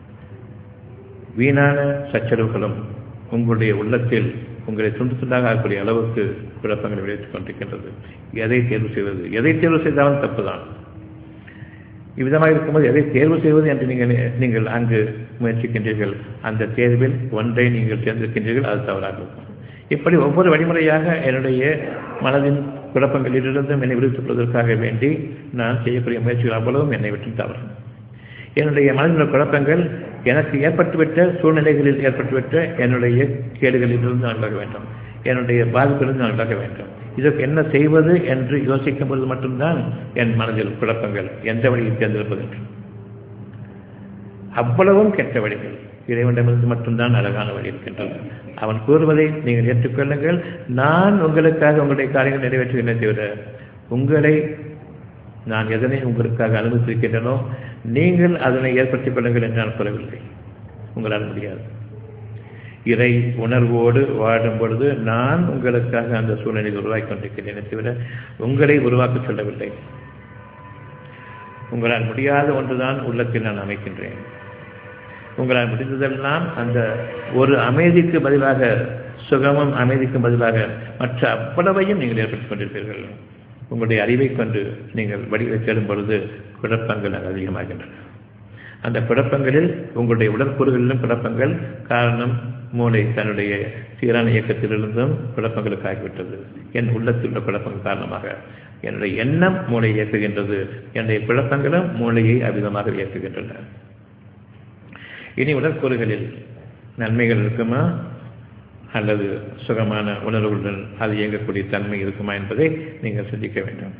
Speaker 1: வீணான சச்சரவுகளும் உங்களுடைய உள்ளத்தில் உங்களை துண்டு துண்டாக ஆகக்கூடிய அளவுக்கு குழப்பங்களை விளைவித்துக் கொண்டிருக்கின்றது எதை தேர்வு செய்வது எதை தேர்வு செய்தாலும் தப்புதான் இவ்விதமாக இருக்கும்போது எதை தேர்வு செய்வது என்று நீங்கள் நீங்கள் அங்கு முயற்சிக்கின்றீர்கள் அந்த தேர்வில் ஒன்றை நீங்கள் தேர்ந்தெடுக்கின்றீர்கள் அது தவறாக இருக்கும் இப்படி ஒவ்வொரு வழிமுறையாக என்னுடைய மனதின் குழப்பங்களிலிருந்தும் என்னை விடுவித்துக் கொள்வதற்காக வேண்டி நான் செய்யக்கூடிய முயற்சிகள் அவ்வளவும் என்னை விட்டு தவறும் என்னுடைய மனதில் குழப்பங்கள் எனக்கு ஏற்பட்டுவிட்ட சூழ்நிலைகளில் ஏற்பட்டுவிட்ட என்னுடைய கேடுகளிலிருந்து நான் விலக வேண்டும் என்னுடைய பாதிப்பிலிருந்து நான் விலக வேண்டும் இதற்கு என்ன செய்வது என்று யோசிக்கும் பொழுது மட்டும்தான் என் மனதில் குழப்பங்கள் எந்த வழியை தேர்ந்தெடுப்பது என்று அவ்வளவும் கெட்ட வழிகள் இறைவனிடமிருந்து மட்டும்தான் அழகான வழி இருக்கின்றது அவன் கூறுவதை நீங்கள் ஏற்றுக்கொள்ளுங்கள் நான் உங்களுக்காக உங்களுடைய காரியங்கள் நிறைவேற்றுகிறேன் தவிர உங்களை நான் எதனை உங்களுக்காக அனுமதித்திருக்கின்றனோ நீங்கள் அதனை ஏற்படுத்திக் கொள்ளுங்கள் என்று நான் கூறவில்லை உங்களால் முடியாது இறை உணர்வோடு வாடும் பொழுது நான் உங்களுக்காக அந்த சூழ்நிலையை உருவாக்கி கொண்டிருக்கிறேன் தவிர உங்களை உருவாக்க சொல்லவில்லை உங்களால் முடியாத ஒன்றுதான் உள்ளத்தில் நான் அமைக்கின்றேன் உங்களால் முடிந்ததெல்லாம் அந்த ஒரு அமைதிக்கு பதிலாக சுகமும் அமைதிக்கும் பதிலாக மற்ற அவ்வளவையும் நீங்கள் ஏற்படுத்திக் கொண்டிருப்பீர்கள் உங்களுடைய அறிவை கொண்டு நீங்கள் வடிவை தேடும் பொழுது குழப்பங்கள் அதிகமாகின்றன அந்த குழப்பங்களில் உங்களுடைய உடற்கூறுகளிலும் குழப்பங்கள் காரணம் மூளை தன்னுடைய சீரான இயக்கத்திலிருந்தும் குழப்பங்களுக்கு ஆகிவிட்டது என் உள்ளத்தில் உள்ள குழப்பங்கள் காரணமாக என்னுடைய எண்ணம் மூளையை இயக்குகின்றது என்னுடைய குழப்பங்களும் மூளையை அவிதமாக இயக்குகின்றன இனி உடற்கூறுகளில் நன்மைகள் இருக்குமா அல்லது சுகமான உணர்வுடன் அது இயங்கக்கூடிய தன்மை இருக்குமா என்பதை நீங்கள் சிந்திக்க வேண்டும்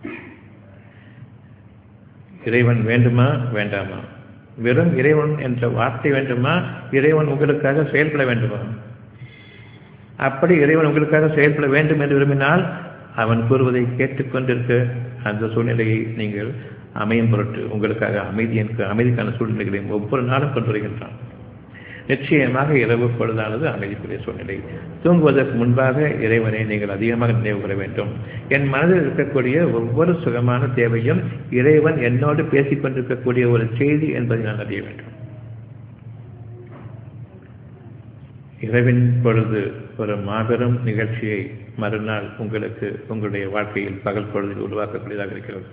Speaker 1: இறைவன் வேண்டுமா வேண்டாமா வெறும் இறைவன் என்ற வார்த்தை வேண்டுமா இறைவன் உங்களுக்காக செயல்பட வேண்டுமா அப்படி இறைவன் உங்களுக்காக செயல்பட வேண்டும் என்று விரும்பினால் அவன் கூறுவதை கேட்டுக்கொண்டிருக்க அந்த சூழ்நிலையை நீங்கள் அமையும் பொருட்டு உங்களுக்காக அமைதியின் அமைதிக்கான சூழ்நிலைகளையும் ஒவ்வொரு நாளும் கொண்டு வருகின்றான் நிச்சயமாக இரவு பொழுதானது அமைதிக்குரிய சூழ்நிலை தூங்குவதற்கு முன்பாக இறைவனை நீங்கள் அதிகமாக நினைவு கூற வேண்டும் என் மனதில் இருக்கக்கூடிய ஒவ்வொரு சுகமான தேவையும் இறைவன் என்னோடு பேசிக் கொண்டிருக்கக்கூடிய ஒரு செய்தி என்பதை நான் அறிய வேண்டும் இரவின் பொழுது ஒரு மாபெரும் நிகழ்ச்சியை மறுநாள் உங்களுக்கு உங்களுடைய வாழ்க்கையில் பகல் பொழுதில் உருவாக்கக்கூடியதாக இருக்கிறது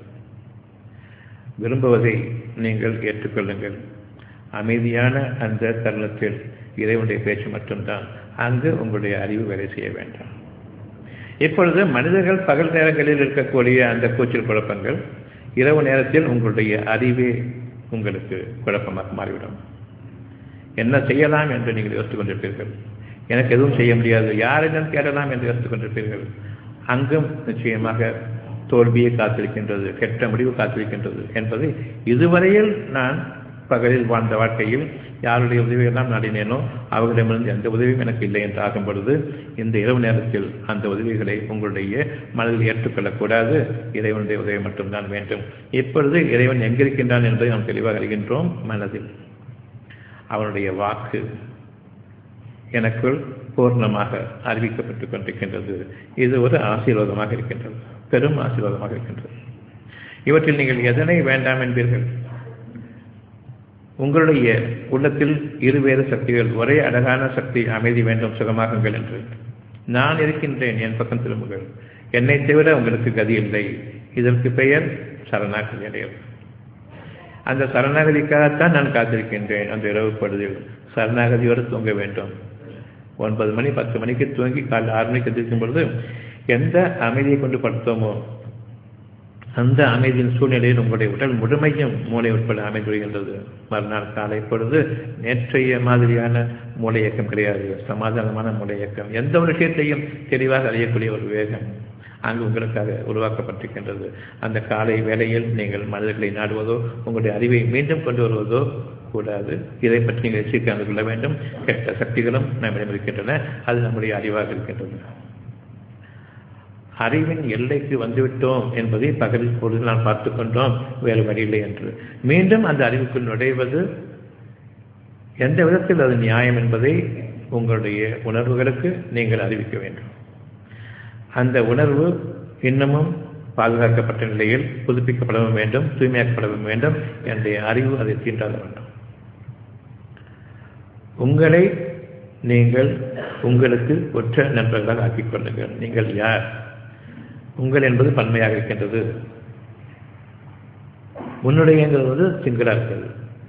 Speaker 1: விரும்புவதை நீங்கள் ஏற்றுக்கொள்ளுங்கள் அமைதியான அந்த தருணத்தில் இறைவனுடைய பேச்சு மட்டும்தான் அங்கு உங்களுடைய அறிவு வேலை செய்ய வேண்டாம் இப்பொழுது மனிதர்கள் பகல் நேரங்களில் இருக்கக்கூடிய அந்த கூச்சல் குழப்பங்கள் இரவு நேரத்தில் உங்களுடைய அறிவே உங்களுக்கு குழப்பமாக மாறிவிடும் என்ன செய்யலாம் என்று நீங்கள் யோசித்துக் கொண்டிருப்பீர்கள் எனக்கு எதுவும் செய்ய முடியாது யாரிடம் கேட்கலாம் என்று யோசித்துக் கொண்டிருப்பீர்கள் அங்கும் நிச்சயமாக தோல்வியை காத்திருக்கின்றது கெட்ட முடிவு காத்திருக்கின்றது என்பதை இதுவரையில் நான் பகலில் வாழ்ந்த வாழ்க்கையில் யாருடைய உதவியெல்லாம் நாடினேனோ அவர்களிடமிருந்து எந்த உதவியும் எனக்கு இல்லை என்று ஆகும் பொழுது இந்த இரவு நேரத்தில் அந்த உதவிகளை உங்களுடைய மனதில் ஏற்றுக்கொள்ளக்கூடாது இறைவனுடைய உதவி மட்டும்தான் வேண்டும் இப்பொழுது இறைவன் எங்கிருக்கின்றான் என்பதை நாம் தெளிவாக அறிகின்றோம் மனதில் அவனுடைய வாக்கு எனக்குள் பூர்ணமாக அறிவிக்கப்பட்டுக் கொண்டிருக்கின்றது இது ஒரு ஆசீர்வாதமாக இருக்கின்றது பெரும் ஆசீர்வாதமாக இருக்கின்றது இவற்றில் நீங்கள் எதனை வேண்டாம் என்பீர்கள் உங்களுடைய உள்ளத்தில் இருவேறு சக்திகள் ஒரே அழகான சக்தி அமைதி வேண்டும் சுகமாகுங்கள் என்று நான் இருக்கின்றேன் என் பக்கம் திரும்புகள் என்னை தவிர உங்களுக்கு கதி இல்லை இதற்கு பெயர் சரணாகதி அடையல் அந்த சரணாகதிக்காகத்தான் நான் காத்திருக்கின்றேன் அந்த இரவு பொழுதில் சரணாகதியோடு தூங்க வேண்டும் ஒன்பது மணி பத்து மணிக்கு தூங்கி காலை ஆறு மணிக்கு எதிர்க்கும் பொழுது எந்த அமைதியை கொண்டு படுத்தோமோ அந்த அமைதியின் சூழ்நிலையில் உங்களுடைய உடல் முழுமையும் மூளை உட்பட அமைந்து வருகின்றது மறுநாள் காலை பொழுது நேற்றைய மாதிரியான மூளை இயக்கம் கிடையாது சமாதானமான மூளை இயக்கம் எந்த ஒரு விஷயத்தையும் தெளிவாக அறியக்கூடிய ஒரு வேகம் அங்கு உங்களுக்காக உருவாக்கப்பட்டிருக்கின்றது அந்த காலை வேளையில் நீங்கள் மனிதர்களை நாடுவதோ உங்களுடைய அறிவை மீண்டும் கொண்டு வருவதோ கூடாது இதை பற்றி நீங்கள் எச்சரிக்கை கொள்ள வேண்டும் கெட்ட சக்திகளும் நம்மிடம் இருக்கின்றன அது நம்முடைய அறிவாக இருக்கின்றது அறிவின் எல்லைக்கு வந்துவிட்டோம் என்பதை பகலில் பொழுது நாம் பார்த்து கொண்டோம் வேறு வழியில்லை என்று மீண்டும் அந்த அறிவுக்குள் நுழைவது எந்த விதத்தில் அது நியாயம் என்பதை உங்களுடைய உணர்வுகளுக்கு நீங்கள் அறிவிக்க வேண்டும் அந்த உணர்வு இன்னமும் பாதுகாக்கப்பட்ட நிலையில் புதுப்பிக்கப்படவும் வேண்டும் தூய்மையாக்கப்படவும் வேண்டும் என்னுடைய அறிவு அதை தீண்டாத வேண்டும் உங்களை நீங்கள் உங்களுக்கு ஒற்ற நண்பர்களாக ஆக்கிக் கொள்ளுங்கள் நீங்கள் யார் உங்கள் என்பது பன்மையாக இருக்கின்றது உன்னுடையங்கிறது சிங்களா இருக்கிறது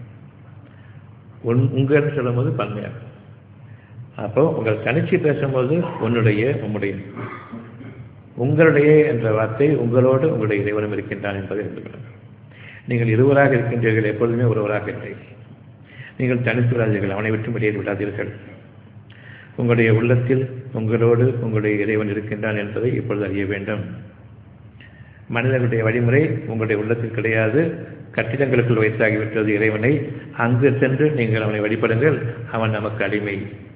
Speaker 1: உன் உங்கள் சொல்லும்போது பன்மையாக அப்போ உங்கள் தனிச்சு பேசும்போது உன்னுடைய உம்முடைய உங்களுடைய என்ற வார்த்தை உங்களோடு உங்களுடைய இறைவனும் இருக்கின்றான் என்பதை அறிந்து கொள்ளுங்கள் நீங்கள் இருவராக இருக்கின்றீர்கள் எப்பொழுதுமே ஒருவராக இல்லை நீங்கள் தனித்து விடாதீர்கள் அவனை விட்டு வெளியே விடாதீர்கள் உங்களுடைய உள்ளத்தில் உங்களோடு உங்களுடைய இறைவன் இருக்கின்றான் என்பதை இப்பொழுது அறிய வேண்டும் மனிதர்களுடைய வழிமுறை உங்களுடைய உள்ளத்தில் கிடையாது கட்டிடங்களுக்குள் வைத்தாகிவிட்டது இறைவனை அங்கு சென்று நீங்கள் அவனை வழிபடுங்கள் அவன் நமக்கு அடிமை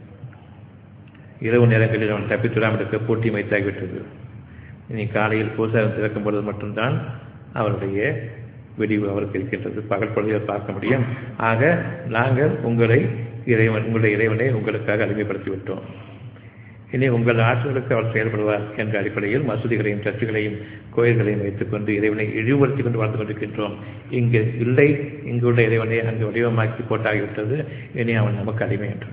Speaker 1: இரவு நேரங்களில் அவன் தப்பித்துடாமல் இருக்க போட்டி வைத்தாகிவிட்டது இனி காலையில் பூசகம் திறக்கும் பொழுது மட்டும்தான் அவருடைய விடிவு அவருக்கு இருக்கின்றது பகல் பொழுதில் பார்க்க முடியும் ஆக நாங்கள் உங்களை இறைவன் உங்களுடைய இறைவனை உங்களுக்காக அடிமைப்படுத்தி விட்டோம் இனி உங்கள் ஆற்றலுக்கு அவர் செயல்படுவார் என்ற அடிப்படையில் மசூதிகளையும் சர்ச்சுகளையும் கோயில்களையும் வைத்துக்கொண்டு இறைவனை இழிவுபடுத்தி கொண்டு வாழ்ந்து கொண்டிருக்கின்றோம் இங்கு இல்லை இங்குள்ள இறைவனை அங்கு வடிவமாக்கி போட்டாகிவிட்டது இனி அவன் நமக்கு அடிமை என்று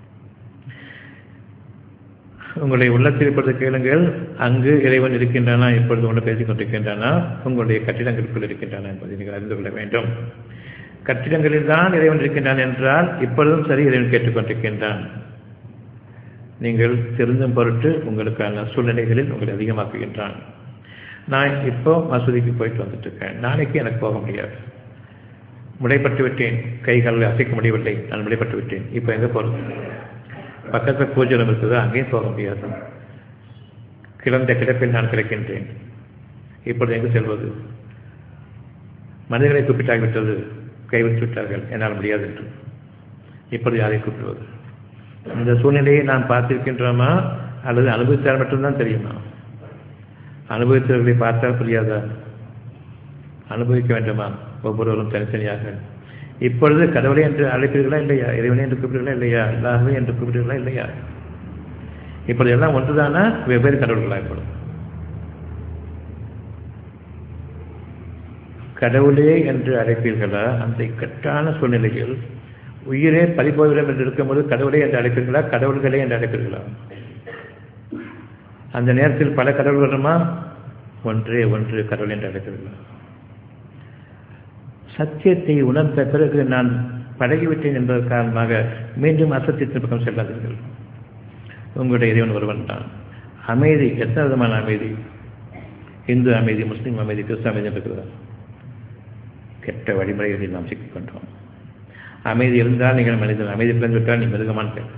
Speaker 1: உங்களுடைய உள்ளத்தில் இப்பொழுது கேளுங்கள் அங்கு இறைவன் இருக்கின்றானா இப்பொழுது ஒன்று பேசிக் கொண்டிருக்கின்றானா உங்களுடைய கட்டிடங்களுக்குள் இருக்கின்றன என்பதை நீங்கள் அறிந்து கொள்ள வேண்டும் கட்டிடங்களில் தான் இறைவன் இருக்கின்றான் என்றால் இப்பொழுதும் சரி இறைவன் கேட்டுக்கொண்டிருக்கின்றான் நீங்கள் திருந்தும் பொருட்டு உங்களுக்கான சூழ்நிலைகளில் உங்களை அதிகமாக்குகின்றான் நான் இப்போ மசூதிக்கு போயிட்டு வந்துட்டு இருக்கேன் நாளைக்கு எனக்கு போக முடியாது முடைப்பட்டு விட்டேன் கைகள் அசைக்க முடியவில்லை நான் முடைப்பட்டு விட்டேன் இப்போ எங்கே போகிறது பக்கத்தில் பூஜனம் இருக்குது அங்கேயும் போக முடியாது கிளந்த கிடப்பில் நான் கிடக்கின்றேன் இப்பொழுது எங்கு செல்வது மனிதர்களை கூப்பிட்டாகிவிட்டது கைவிட்டு விட்டார்கள் என்னால் முடியாது என்று இப்பொழுது யாரை கூப்பிடுவது இந்த சூழ்நிலையை நாம் பார்த்திருக்கின்றோமா அல்லது அனுபவித்தால் மட்டும்தான் தெரியுமா அனுபவித்தவர்களை பார்த்தால் புரியாதா அனுபவிக்க வேண்டுமா ஒவ்வொருவரும் தனித்தனியாக இப்பொழுது கடவுளை என்று அழைப்பீர்களா இல்லையா இறைவனை என்று கூப்பிடுறீர்களா இல்லையா அல்லாஹவே என்று கூப்பிடுறீர்களா இல்லையா இப்பொழுது எல்லாம் ஒன்றுதானா வெவ்வேறு கடவுள்களா இப்பொழுது கடவுளே என்று அழைப்பீர்களா அந்த இக்கட்டான சூழ்நிலையில் உயிரே பறிபோய்விடும் என்று இருக்கும்போது கடவுளே என்று அழைப்பீர்களா கடவுள்களே என்று அழைப்பீர்களா அந்த நேரத்தில் பல கடவுள் வருமா ஒன்றே ஒன்று கடவுள் என்று அழைப்பீர்களா சத்தியத்தை உணர்ந்த பிறகு நான் பழகிவிட்டேன் என்பது காரணமாக மீண்டும் அசத்தியத்தின் பக்கம் செல்லாதீர்கள் உங்களுடைய இறைவன் ஒருவன் தான் அமைதி எத்தனை விதமான அமைதி இந்து அமைதி முஸ்லீம் அமைதி கிறிஸ்து அமைதி இருக்கிறதா கெட்ட வழிமுறைகளில் நாம் சிக்கிக் கொண்டோம் அமைதி இருந்தால் நீங்கள் மனிதன் அமைதி பிறந்துவிட்டால் நீ மிருகமான பேர்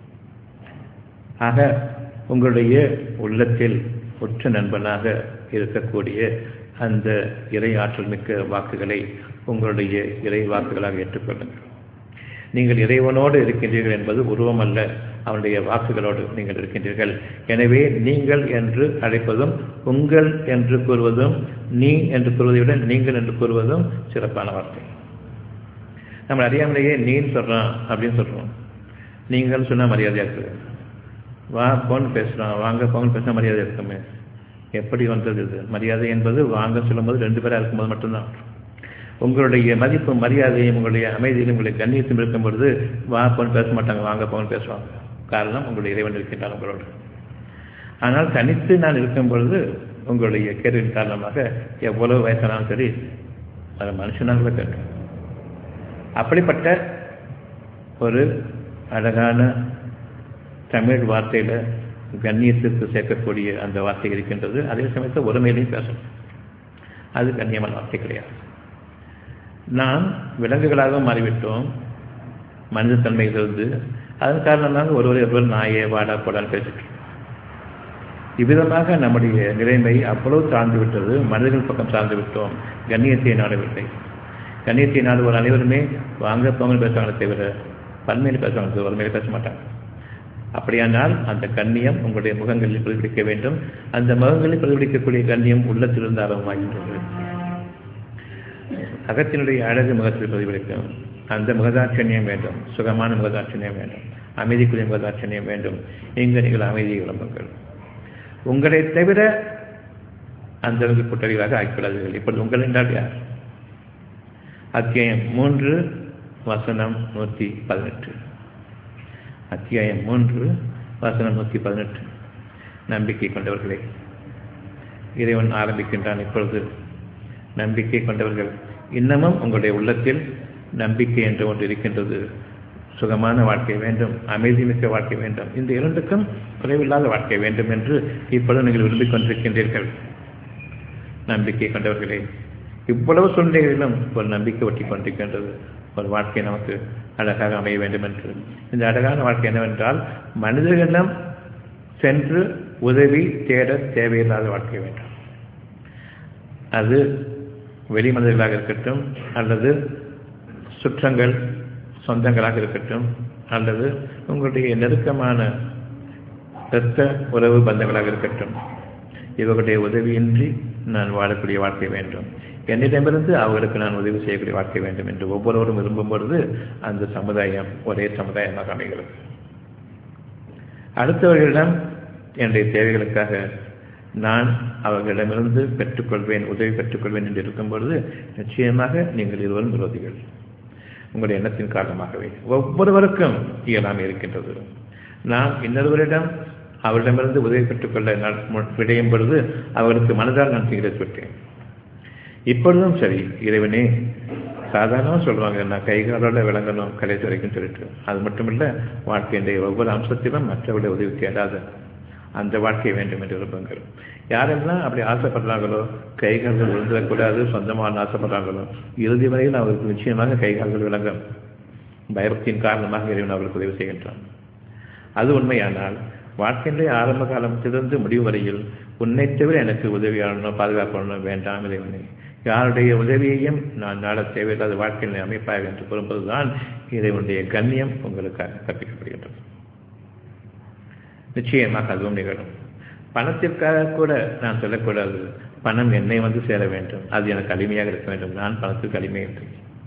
Speaker 1: ஆக உங்களுடைய உள்ளத்தில் உற்ற நண்பனாக இருக்கக்கூடிய அந்த இறை ஆற்றல் மிக்க வாக்குகளை உங்களுடைய இறை வாக்குகளாக ஏற்றுக்கொள்ளுங்கள் நீங்கள் இறைவனோடு இருக்கின்றீர்கள் என்பது உருவம் அல்ல அவனுடைய வாக்குகளோடு நீங்கள் இருக்கின்றீர்கள் எனவே நீங்கள் என்று அழைப்பதும் உங்கள் என்று கூறுவதும் நீ என்று கூறுவதை விட நீங்கள் என்று கூறுவதும் சிறப்பான வார்த்தை நம்ம அறியாமலேயே நீன்னு சொல்கிறான் அப்படின்னு சொல்கிறோம் நீங்கள் சொன்னால் மரியாதையாக இருக்குது வா போன் பேசுகிறான் வாங்க போன் பேசினா மரியாதை இருக்குமே எப்படி வந்தது இது மரியாதை என்பது வாங்க சொல்லும்போது ரெண்டு பேராக இருக்கும்போது மட்டும்தான் உங்களுடைய மதிப்பு மரியாதையும் உங்களுடைய அமைதியிலும் உங்களுடைய கண்ணியத்தையும் இருக்கும் பொழுது வா போன் பேச மாட்டாங்க வாங்க போன் பேசுவாங்க காரணம் உங்களுடைய இறைவன் இருக்கின்றான் உங்களோடு ஆனால் தனித்து நான் இருக்கும் பொழுது உங்களுடைய கேள்வியின் காரணமாக எவ்வளவு வயசானாலும் சரி அது மனுஷனாக கேட்கும் அப்படிப்பட்ட ஒரு அழகான தமிழ் வார்த்தையில் கண்ணியத்திற்கு சேர்க்கக்கூடிய அந்த வார்த்தை இருக்கின்றது அதே சமயத்தில் ஒருமையிலையும் பேசணும் அது கண்ணியமான வார்த்தை கிடையாது நாம் விலங்குகளாக மாறிவிட்டோம் மனித தன்மையிலிருந்து அதன் காரணமாக ஒருவர் ஒருவர் நாயே வாடா போடான்னு பேசிட்டு இவ்விதமாக நம்முடைய நிலைமை அவ்வளவு சார்ந்து விட்டது மனிதர்கள் பக்கம் சார்ந்து விட்டோம் கண்ணியத்தை நாடவில்லை கண்ணியத்தை நாடுவோர் அனைவருமே வாங்க போங்க பேசுவாங்களே தவிர பன்மையில் பேசுவாங்க ஒருமையில் பேச மாட்டாங்க அப்படியானால் அந்த கண்ணியம் உங்களுடைய முகங்களில் பிரதிபலிக்க வேண்டும் அந்த முகங்களில் பிரதிபலிக்கக்கூடிய கண்ணியம் உள்ளத்திலிருந்து ஆரம்பமாகின்றது அகத்தினுடைய அழகு முகத்தில் பிரதிபலிக்கும் அந்த முகதாட்சணியம் வேண்டும் சுகமான முகதாட்சணியம் வேண்டும் அமைதிக்குரிய முகதாட்சணியம் வேண்டும் இங்கு நீங்கள் அமைதியை விளம்புங்கள் உங்களை தவிர அந்த அளவுக்கு குற்றவியலாக ஆக்கிவிடாதீர்கள் இப்பொழுது உங்கள் என்றால் யார் அத்தியாயம் மூன்று வசனம் நூற்றி பதினெட்டு அத்தியாயம் மூன்று வசனம் நூற்றி பதினெட்டு நம்பிக்கை கொண்டவர்களே இறைவன் ஆரம்பிக்கின்றான் இப்பொழுது நம்பிக்கை கொண்டவர்கள் இன்னமும் உங்களுடைய உள்ளத்தில் நம்பிக்கை என்று ஒன்று இருக்கின்றது சுகமான வாழ்க்கை வேண்டும் அமைதி மிக்க வாழ்க்கை வேண்டும் இந்த இரண்டுக்கும் குறைவில்லாத வாழ்க்கை வேண்டும் என்று இப்பொழுது நீங்கள் விரும்பிக் கொண்டிருக்கின்றீர்கள் நம்பிக்கை கொண்டவர்களே இவ்வளவு சூழ்நிலைகளிலும் ஒரு நம்பிக்கை ஒட்டி கொண்டிருக்கின்றது ஒரு வாழ்க்கை நமக்கு அழகாக அமைய வேண்டும் என்று இந்த அழகான வாழ்க்கை என்னவென்றால் மனிதர்களிடம் சென்று உதவி தேட தேவையில்லாத வாழ்க்கை வேண்டும் அது வெளி மனிதர்களாக இருக்கட்டும் அல்லது சுற்றங்கள் சொந்தங்களாக இருக்கட்டும் அல்லது உங்களுடைய நெருக்கமான இரத்த உறவு பந்தங்களாக இருக்கட்டும் இவர்களுடைய உதவியின்றி நான் வாழக்கூடிய வாழ்க்கை வேண்டும் என்னிடமிருந்து அவர்களுக்கு நான் உதவி செய்யக்கூடிய வாழ்க்கை வேண்டும் என்று ஒவ்வொருவரும் விரும்பும் பொழுது அந்த சமுதாயம் ஒரே சமுதாயமாக அமைகிறது அடுத்தவர்களிடம் என்னுடைய தேவைகளுக்காக நான் அவர்களிடமிருந்து பெற்றுக்கொள்வேன் உதவி பெற்றுக்கொள்வேன் என்று இருக்கும் பொழுது நிச்சயமாக நீங்கள் இருவரும் விரோதிகள் உங்களுடைய எண்ணத்தின் காரணமாகவே ஒவ்வொருவருக்கும் இயலாமை இருக்கின்றது நான் இன்னொருவரிடம் அவரிடமிருந்து உதவி பெற்றுக்கொள்ள நான் விடையும் பொழுது அவருக்கு மனதால் நான் சிகரெட் விட்டேன் இப்பொழுதும் சரி இறைவனே சாதாரணமாக சொல்லுவாங்க நான் கைகாலோட விளங்கணும் கடைசி வரைக்கும் சொல்லிட்டு அது மட்டும் இல்லை வாழ்க்கையினுடைய ஒவ்வொரு அம்சத்திலும் மற்றவருடைய உதவி தேடாத அந்த வாழ்க்கை வேண்டும் என்று விரும்புங்கள் யாரெல்லாம் அப்படி ஆசைப்படுறாங்களோ கைகால்கள் விழுந்துடக்கூடாது சொந்தமாக ஆசைப்படுறாங்களோ இறுதி வரையில் அவருக்கு நிச்சயமாக கைகால்கள் விளங்கும் பயபக்தியின் காரணமாக இறைவன் அவர்களுக்கு உதவி செய்கின்றான் அது உண்மையானால் வாழ்க்கையினுடைய ஆரம்ப காலத்திலிருந்து முடிவு வரையில் உன்னை தவிர எனக்கு உதவியாளனோ பாதுகாப்பாளனோ வேண்டாம் இறைவனை யாருடைய உதவியையும் நான் நாட தேவையில்லாத வாழ்க்கையில் அமைப்பாக என்று கூறும்போதுதான் இறைவனுடைய கண்ணியம் உங்களுக்காக கற்பிக்கப்படுகின்றது நிச்சயமாக அதுவும் நிகழும் பணத்திற்காக கூட நான் சொல்லக்கூடாது பணம் என்னை வந்து சேர வேண்டும் அது எனக்கு அடிமையாக இருக்க வேண்டும் நான் பணத்துக்கு அடிமை இல்லை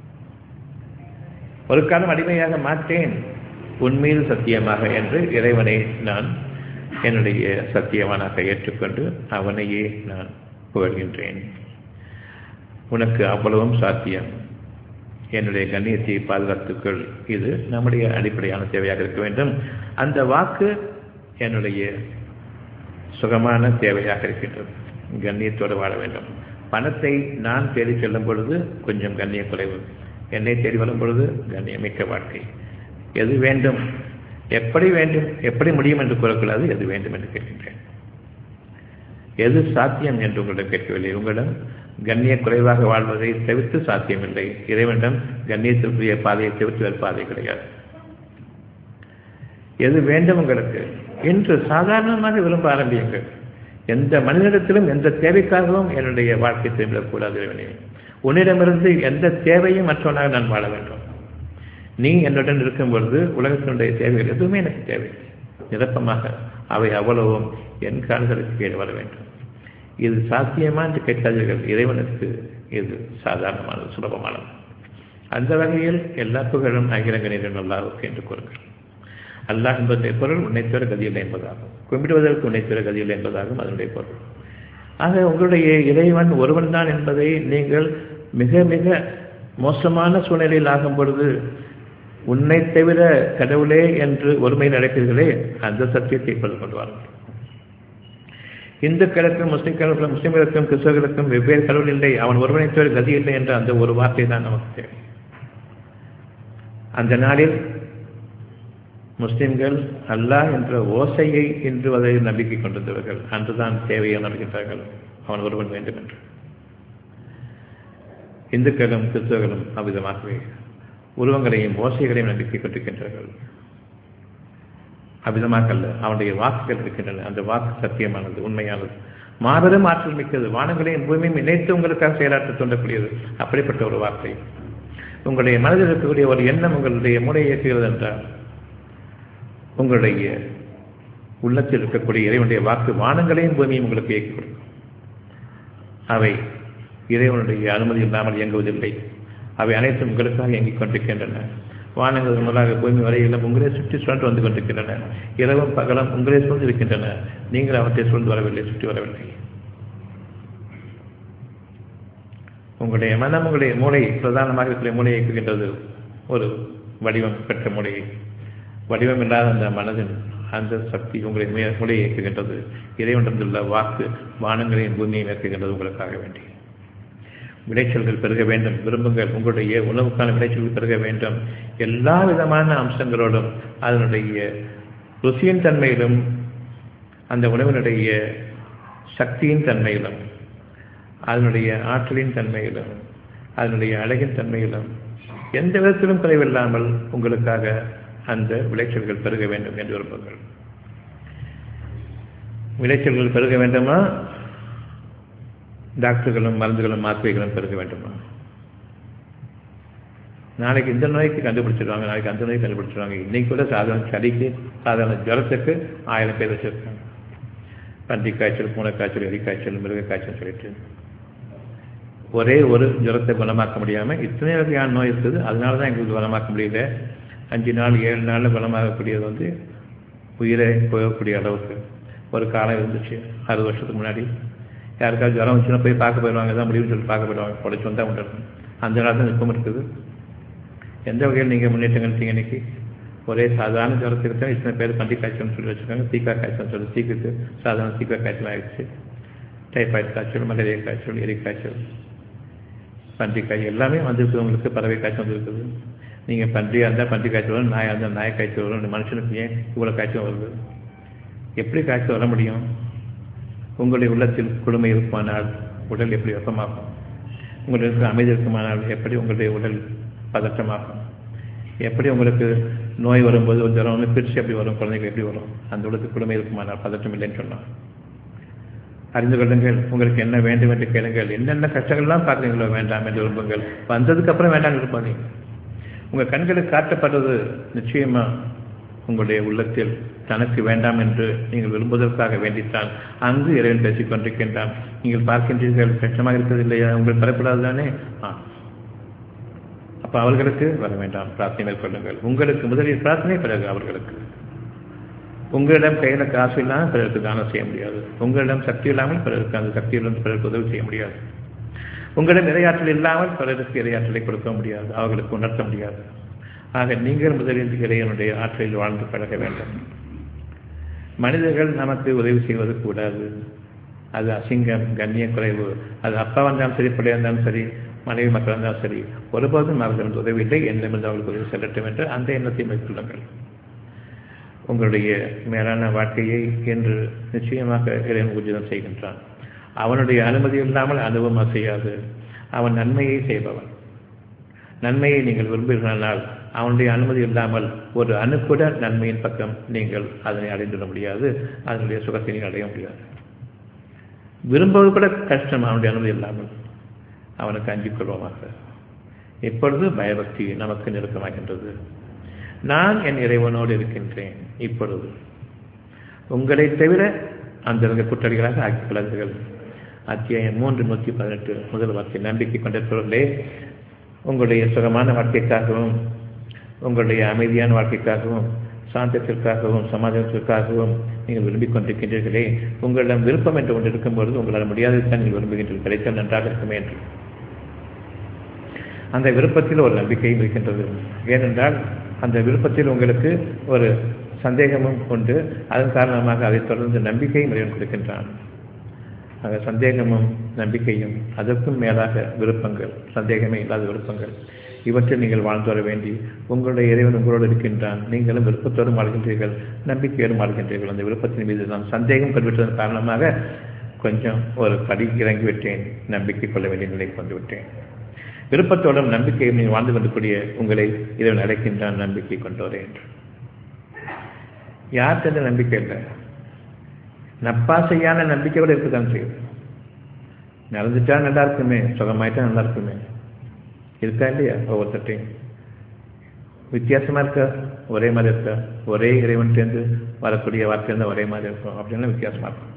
Speaker 1: ஒரு காலம் அடிமையாக மாட்டேன் உண்மையில் சத்தியமாக என்று இறைவனை நான் என்னுடைய சத்தியவானாக ஏற்றுக்கொண்டு அவனையே நான் புகழ்கின்றேன் உனக்கு அவ்வளவும் சாத்தியம் என்னுடைய கண்ணியத்தை பாதுகாத்துக்கள் இது நம்முடைய அடிப்படையான தேவையாக இருக்க வேண்டும் அந்த வாக்கு என்னுடைய சுகமான தேவையாக இருக்கின்றது கண்ணியத்தோடு வாழ வேண்டும் பணத்தை நான் தேடி செல்லும் பொழுது கொஞ்சம் கண்ணிய குறைவு என்னை தேடி வரும் பொழுது கண்ணியமிக்க வாழ்க்கை எது வேண்டும் எப்படி வேண்டும் எப்படி முடியும் என்று கூறக்கூடாது எது வேண்டும் என்று கேட்கின்றேன் எது சாத்தியம் என்று உங்களிடம் கேட்கவில்லை உங்களிடம் கண்ணிய குறைவாக வாழ்வதை தவிர்த்து சாத்தியமில்லை இறைவனிடம் கண்ணியத்திற்குரிய பாதையை தவிர்த்து வேறு பாதை கிடையாது எது வேண்டும் உங்களுக்கு என்று சாதாரணமாக விரும்ப ஆரம்பியுங்கள் எந்த மனிதனிடத்திலும் எந்த தேவைக்காகவும் என்னுடைய வாழ்க்கை திரும்பிடக்கூடாது இறைவனே உன்னிடமிருந்து எந்த தேவையும் மற்றவனாக நான் வாழ வேண்டும் நீ என்னுடன் இருக்கும் பொழுது உலகத்தினுடைய தேவைகள் எதுவுமே எனக்கு தேவை நிரப்பமாக அவை அவ்வளவும் என் கால்களுக்கு கீழே வர வேண்டும் இது சாத்தியமா என்று கேட்காதீர்கள் இறைவனுக்கு இது சாதாரணமானது சுலபமானது அந்த வகையில் எல்லா புகழும் அகிலங்கனிடம் அல்லாவுக்கு என்று கூறுங்கள் அல்லாஹ் என்பதனுடைய பொருள் உன்னைத்தோர கதியில் என்பதாகும் கும்பிடுவதற்கு உன்னைத்தோர கதியில் என்பதாகும் அதனுடைய பொருள் ஆக உங்களுடைய இறைவன் ஒருவன் தான் என்பதை நீங்கள் மிக மிக மோசமான சூழ்நிலையில் ஆகும் பொழுது உன்னை தவிர கடவுளே என்று ஒருமையில் அழைப்பீர்களே அந்த சத்தியத்தை இப்பொழுது கொண்டு வாருங்கள் இந்துக்களுக்கும் முஸ்லிம்களுக்கும் முஸ்லிம்களுக்கும் கிறிஸ்தவர்களுக்கும் வெவ்வேறு கடவுள் இல்லை அவன் ஒருவனை தவிர கதி இல்லை என்ற அந்த ஒரு வார்த்தை தான் நமக்கு தேவை அந்த நாளில் முஸ்லிம்கள் அல்லாஹ் என்ற ஓசையை இன்று வரை நம்பிக்கை கொண்டிருந்தவர்கள் அன்றுதான் தேவையை உணர்கின்றார்கள் அவன் ஒருவன் வேண்டும் என்று இந்துக்களும் கிறிஸ்தவர்களும் அவ்விதமாகவே உருவங்களையும் ஓசைகளையும் நம்பிக்கை கொண்டிருக்கின்றார்கள் அவ்விதமாக அல்ல அவனுடைய வாக்குகள் இருக்கின்றன அந்த வாக்கு சத்தியமானது உண்மையானது மாபெரும் ஆற்றல் மிக்கது வானங்களையும் பூமியும் இணைத்து உங்களுக்காக செயலாற்ற தோன்றக்கூடியது அப்படிப்பட்ட ஒரு வார்த்தை உங்களுடைய மனதில் இருக்கக்கூடிய ஒரு எண்ணம் உங்களுடைய மூளையை இயக்குகிறது என்றால் உங்களுடைய உள்ளத்தில் இருக்கக்கூடிய இறைவனுடைய வாக்கு வானங்களையும் பூமியும் உங்களுக்கு இயக்கி கொடுக்கும் அவை இறைவனுடைய அனுமதி இல்லாமல் இயங்குவதில்லை அவை அனைத்தும் உங்களுக்காக இயங்கிக் கொண்டிருக்கின்றன வானங்கள் முதலாக பூமி வரையிலும் உங்களே சுற்றி சுழன்று வந்து கொண்டிருக்கின்றன இரவும் பகலும் உங்களே சூழ்ந்து இருக்கின்றன நீங்கள் அவற்றை சூழ்ந்து வரவில்லை சுற்றி வரவில்லை உங்களுடைய மனம் உங்களுடைய மூளை பிரதானமாக இருக்கிற மூளையை இயக்குகின்றது ஒரு வடிவம் பெற்ற மூளையை வடிவம் இல்லாத அந்த மனதின் அந்த சக்தி உங்களை மூளையை இயக்குகின்றது இறைவனிடந்துள்ள வாக்கு வானங்களையும் பூமியையும் இயக்குகின்றது உங்களுக்காக வேண்டி விளைச்சல்கள் பெருக வேண்டும் விரும்புங்கள் உங்களுடைய உணவுக்கான விளைச்சல்கள் பெருக வேண்டும் எல்லா விதமான அம்சங்களோடும் அதனுடைய ருசியின் தன்மையிலும் அந்த உணவினுடைய சக்தியின் தன்மையிலும் அதனுடைய ஆற்றலின் தன்மையிலும் அதனுடைய அழகின் தன்மையிலும் எந்த விதத்திலும் குறைவில்லாமல் உங்களுக்காக அந்த விளைச்சல்கள் பெருக வேண்டும் என்று விரும்புங்கள் விளைச்சல்கள் பெருக வேண்டுமா டாக்டர்களும் மருந்துகளும் மாத்திரைகளும் பெருக வேண்டுமா நாளைக்கு இந்த நோய்க்கு கண்டுபிடிச்சிருவாங்க நாளைக்கு அந்த நோய்க்கு கண்டுபிடிச்சிருவாங்க இன்னைக்கு கூட சாதாரண சளிக்கு சாதாரண ஜுரத்துக்கு ஆயிரம் பேர் வச்சிருக்காங்க பன்றி காய்ச்சல் பூனை காய்ச்சல் எலி காய்ச்சல் மிருக காய்ச்சல் சொல்லிட்டு ஒரே ஒரு ஜுரத்தை குணமாக்க முடியாமல் இத்தனை வகையான நோய் இருக்குது அதனால தான் எங்களுக்கு குணமாக்க முடியல அஞ்சு நாள் ஏழு நாளில் குணமாகக்கூடியது வந்து உயிரை போகக்கூடிய அளவுக்கு ஒரு காலம் இருந்துச்சு அறுபது வருஷத்துக்கு முன்னாடி யாருக்காவது ஜுரம் வந்துச்சுன்னா போய் பார்க்க போயிடுவாங்க தான் முடிவுன்னு சொல்லி பார்க்க போயிடுவாங்க உடச்சு வந்தால் உண்டு அந்த நாள் தான் இப்பவும் இருக்குது எந்த வகையில் நீங்கள் முன்னேற்றம் எடுத்தீங்க இன்னைக்கு ஒரே சாதாரண ஜுரத்துக்கு தான் இத்தனை பேர் பன்றி காய்ச்சல்னு சொல்லி வச்சுருக்காங்க தீக்கா காய்ச்சல் சொல்லி தீக்குக்கு சாதாரண தீக்கா காய்ச்சல் ஆயிடுச்சு டைஃபாய்டு காய்ச்சல் மலேரியா காய்ச்சல் எரி காய்ச்சல் பன்றி காய்ச்சல் எல்லாமே வந்திருக்கு உங்களுக்கு பறவை காய்ச்சல் வந்திருக்குது நீங்கள் பன்றியாக இருந்தால் பன்றி காய்ச்சல் வரும் நாயாக இருந்தால் நாய் காய்ச்சல் வரும் மனுஷனுக்கு ஏன் இவ்வளோ காய்ச்சல் வருது எப்படி காய்ச்சல் வர முடியும் உங்களுடைய உள்ளத்தில் குளுமை இருக்குமானால் உடல் எப்படி வெப்பமாகும் உங்களுக்கு அமைதி இருக்குமானால் எப்படி உங்களுடைய உடல் பதற்றமாகும் எப்படி உங்களுக்கு நோய் வரும்போது ஒரு ஜுரம் வந்து பிரிச்சு எப்படி வரும் குழந்தைகள் எப்படி வரும் அந்த உடலுக்கு குளுமை இருக்குமானால் பதற்றம் இல்லைன்னு சொன்னோம் அறிந்து கொள்ளுங்கள் உங்களுக்கு என்ன வேண்டும் என்று கேளுங்கள் என்னென்ன கஷ்டங்கள்லாம் பார்க்குறீங்களோ வேண்டாம் என்று விரும்புங்கள் வந்ததுக்கு அப்புறம் வேண்டாம் விரும்பாதீங்க உங்கள் கண்களுக்கு காட்டப்படுறது நிச்சயமா உங்களுடைய உள்ளத்தில் தனக்கு வேண்டாம் என்று நீங்கள் விரும்புவதற்காக வேண்டித்தான் அங்கு இறைவன் பேசிக் கொண்டிருக்கின்றான் நீங்கள் பார்க்கின்றீர்கள் கஷ்டமாக இருக்கிறது இல்லையா உங்களுக்கு பெறப்படாது தானே ஆ அப்போ அவர்களுக்கு வர வேண்டாம் பிரார்த்தனை மேற்கொள்ளுங்கள் உங்களுக்கு முதலில் பிரார்த்தனை பிறகு அவர்களுக்கு உங்களிடம் கையில் காசு இல்லாமல் பிறருக்கு தானம் செய்ய முடியாது உங்களிடம் சக்தி இல்லாமல் பிறருக்கு அந்த சக்தியிலிருந்து பிறருக்கு உதவி செய்ய முடியாது உங்களிடம் இரையாற்றல் இல்லாமல் பிறருக்கு இரையாற்றலை கொடுக்க முடியாது அவர்களுக்கு உணர்த்த முடியாது ஆக நீங்கள் முதலில் இறைவனுடைய ஆற்றலில் வாழ்ந்து பழக வேண்டும் மனிதர்கள் நமக்கு உதவி செய்வது கூடாது அது அசிங்கம் கண்ணிய குறைவு அது அப்பா வந்தாலும் சரி பிள்ளை இருந்தாலும் சரி மனைவி மக்கள் இருந்தாலும் சரி ஒருபோதும் அவர்கள் உதவி இல்லை என்னிடமிருந்து அவர்களுக்கு உதவி செல்லட்டும் என்று அந்த எண்ணத்தை மேற்கொள்ளுங்கள் உங்களுடைய மேலான வாழ்க்கையை என்று நிச்சயமாக இறைவன் ஊர்ஜிதம் செய்கின்றான் அவனுடைய அனுமதி இல்லாமல் அனுபவம் செய்யாது அவன் நன்மையை செய்பவன் நன்மையை நீங்கள் விரும்புகிறானால் அவனுடைய அனுமதி இல்லாமல் ஒரு அணுக்குட நன்மையின் பக்கம் நீங்கள் அதனை அடைந்துவிட முடியாது அதனுடைய சுகத்தை நீங்கள் அடைய முடியாது விரும்புவது கூட கஷ்டம் அவனுடைய அனுமதி இல்லாமல் அவனுக்கு அஞ்சிக் கொள்வோமாக இப்பொழுது பயபக்தி நமக்கு நெருக்கமாகின்றது நான் என் இறைவனோடு இருக்கின்றேன் இப்பொழுது உங்களை தவிர அந்த குற்றடிகளாக ஆக்கிக் கொள்ளாதீர்கள் அத்தியாயம் மூன்று நூற்றி பதினெட்டு முதல் வார்த்தை நம்பிக்கை கொண்டிருப்பவர்களே உங்களுடைய சுகமான வாழ்க்கைக்காகவும் உங்களுடைய அமைதியான வாழ்க்கைக்காகவும் சாந்தத்திற்காகவும் சமாதானத்திற்காகவும் நீங்கள் விரும்பிக் கொண்டிருக்கின்றீர்களே உங்களிடம் விருப்பம் என்று ஒன்று இருக்கும்பொழுது உங்களால் முடியாததான் நீங்கள் விரும்புகின்றீர்கள் கிடைத்தால் நன்றாக இருக்குமே என்று அந்த விருப்பத்தில் ஒரு நம்பிக்கையும் இருக்கின்றது ஏனென்றால் அந்த விருப்பத்தில் உங்களுக்கு ஒரு சந்தேகமும் உண்டு அதன் காரணமாக அதை தொடர்ந்து நம்பிக்கையும் இறைவன் கொடுக்கின்றான் ஆக சந்தேகமும் நம்பிக்கையும் அதற்கும் மேலாக விருப்பங்கள் சந்தேகமே இல்லாத விருப்பங்கள் இவற்றில் நீங்கள் வாழ்ந்து வர வேண்டி உங்களுடைய இறைவன் உங்களோடு இருக்கின்றான் நீங்களும் விருப்பத்தோடு வாழ்கின்றீர்கள் நம்பிக்கையோடு வாழ்கின்றீர்கள் அந்த விருப்பத்தின் மீது நான் சந்தேகம் கொண்டுவிட்டதன் காரணமாக கொஞ்சம் ஒரு படி இறங்கிவிட்டேன் நம்பிக்கை கொள்ள வேண்டிய நிலை கொண்டு விட்டேன் விருப்பத்தோடும் நம்பிக்கையும் நீங்கள் வாழ்ந்து கொண்டக்கூடிய உங்களை இறைவன் அழைக்கின்றான் நம்பிக்கை கொண்டோரே என்று யார் சென்ற நம்பிக்கை இல்லை நப்பாசையான நம்பிக்கையோடு இருக்கத்தான் செய்யுது நடந்துட்டா நல்லா இருக்குமே சுகமாயிட்டா நல்லா இருக்குமே இருக்கா இல்லையா ஒவ்வொருத்தையும் வித்தியாசமா இருக்கா ஒரே மாதிரி இருக்கா ஒரே இறைவன்லேருந்து வரக்கூடிய வார்த்தையிலிருந்து ஒரே மாதிரி இருக்கும் அப்படின்னா வித்தியாசமா இருக்கும்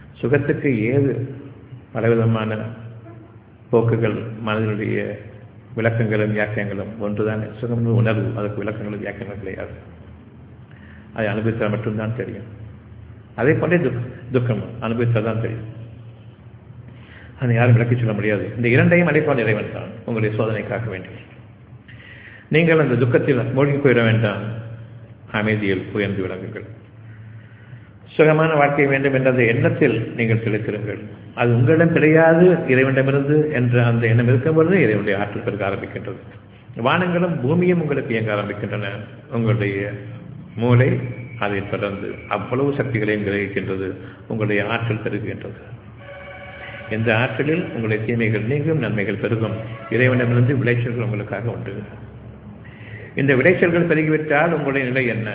Speaker 1: சுகத்துக்கு ஏது பலவிதமான போக்குகள் மனதினுடைய விளக்கங்களும் வியாக்கியங்களும் ஒன்றுதான் சுகம் உணர்வு அதற்கு விளக்கங்களும் வியாக்கியங்களும் கிடையாது அதை அனுபவித்தால் மட்டும்தான் தெரியும் அதே போன்றே துக் துக்கம் அனுபவித்தால் தான் தெரியும் அதை யாரும் விளக்கி சொல்ல முடியாது இந்த இரண்டையும் அடைப்பான் இறைவன் தான் உங்களுடைய சோதனை காக்க வேண்டும் நீங்கள் அந்த துக்கத்தில் மூழ்கி போயிட வேண்டாம் அமைதியில் உயர்ந்து விளங்குங்கள் சுகமான வாழ்க்கை வேண்டும் என்ற அந்த எண்ணத்தில் நீங்கள் திளைத்திருங்கள் அது உங்களிடம் கிடையாது இறைவனிடமிருந்து என்ற அந்த எண்ணம் இருக்கும் பொழுது இறைவனுடைய ஆற்றல் பெருக ஆரம்பிக்கின்றது வானங்களும் பூமியும் உங்களுக்கு இயங்க ஆரம்பிக்கின்றன உங்களுடைய மூளை அதை தொடர்ந்து அவ்வளவு சக்திகளையும் கிரகிக்கின்றது உங்களுடைய ஆற்றல் பெருகுகின்றது எந்த ஆற்றலில் உங்களுடைய தீமைகள் நீங்கும் நன்மைகள் பெருகும் இறைவனிடமிருந்து விளைச்சல்கள் உங்களுக்காக உண்டு இந்த விளைச்சல்கள் பெருகிவிட்டால் உங்களுடைய நிலை என்ன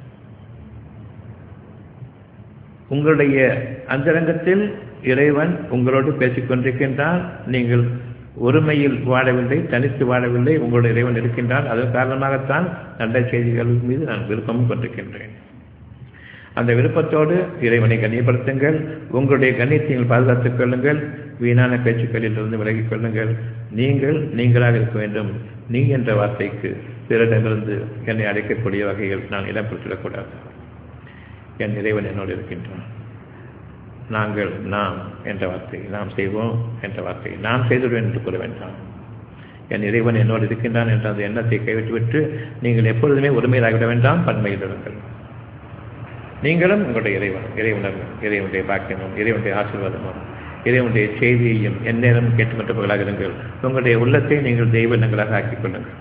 Speaker 1: உங்களுடைய அந்தரங்கத்தில் இறைவன் உங்களோடு பேசிக் கொண்டிருக்கின்றால் நீங்கள் ஒருமையில் வாழவில்லை தனித்து வாழவில்லை உங்களுடைய இறைவன் இருக்கின்றால் அதன் காரணமாகத்தான் நல்ல செய்திகள் மீது நான் விருப்பமும் கொண்டிருக்கின்றேன் அந்த விருப்பத்தோடு இறைவனை கண்ணியப்படுத்துங்கள் உங்களுடைய கண்ணியத்தை நீங்கள் பாதுகாத்துக் கொள்ளுங்கள் வீணான பேச்சுக்களிலிருந்து விலகிக் கொள்ளுங்கள் நீங்கள் நீங்களாக இருக்க வேண்டும் நீ என்ற வார்த்தைக்கு பிறரிடமிருந்து என்னை அழைக்கக்கூடிய வகையில் நான் இடம் பெற்றுவிடக்கூடாது என் இறைவன் என்னோடு இருக்கின்றான் நாங்கள் நாம் என்ற வார்த்தை நாம் செய்வோம் என்ற வார்த்தை நாம் செய்துவிடுவேன் என்று கூற வேண்டாம் என் இறைவன் என்னோடு இருக்கின்றான் என்ற அந்த எண்ணத்தை கைவிட்டுவிட்டு நீங்கள் எப்பொழுதுமே ஒருமையிலாகிவிட வேண்டாம் பன்மையில் இருங்கள் நீங்களும் உங்களுடைய இறைவன் இறைவனும் இறைவனுடைய பாக்கியமும் இறைவனுடைய ஆசீர்வாதமும் இறைவனுடைய செய்தியையும் எந்நேரம் கேட்டுமற்றவர்களாக இருங்கள் உங்களுடைய உள்ளத்தை நீங்கள் தெய்வ எண்ணங்களாக ஆக்கிக் கொள்ளுங்கள்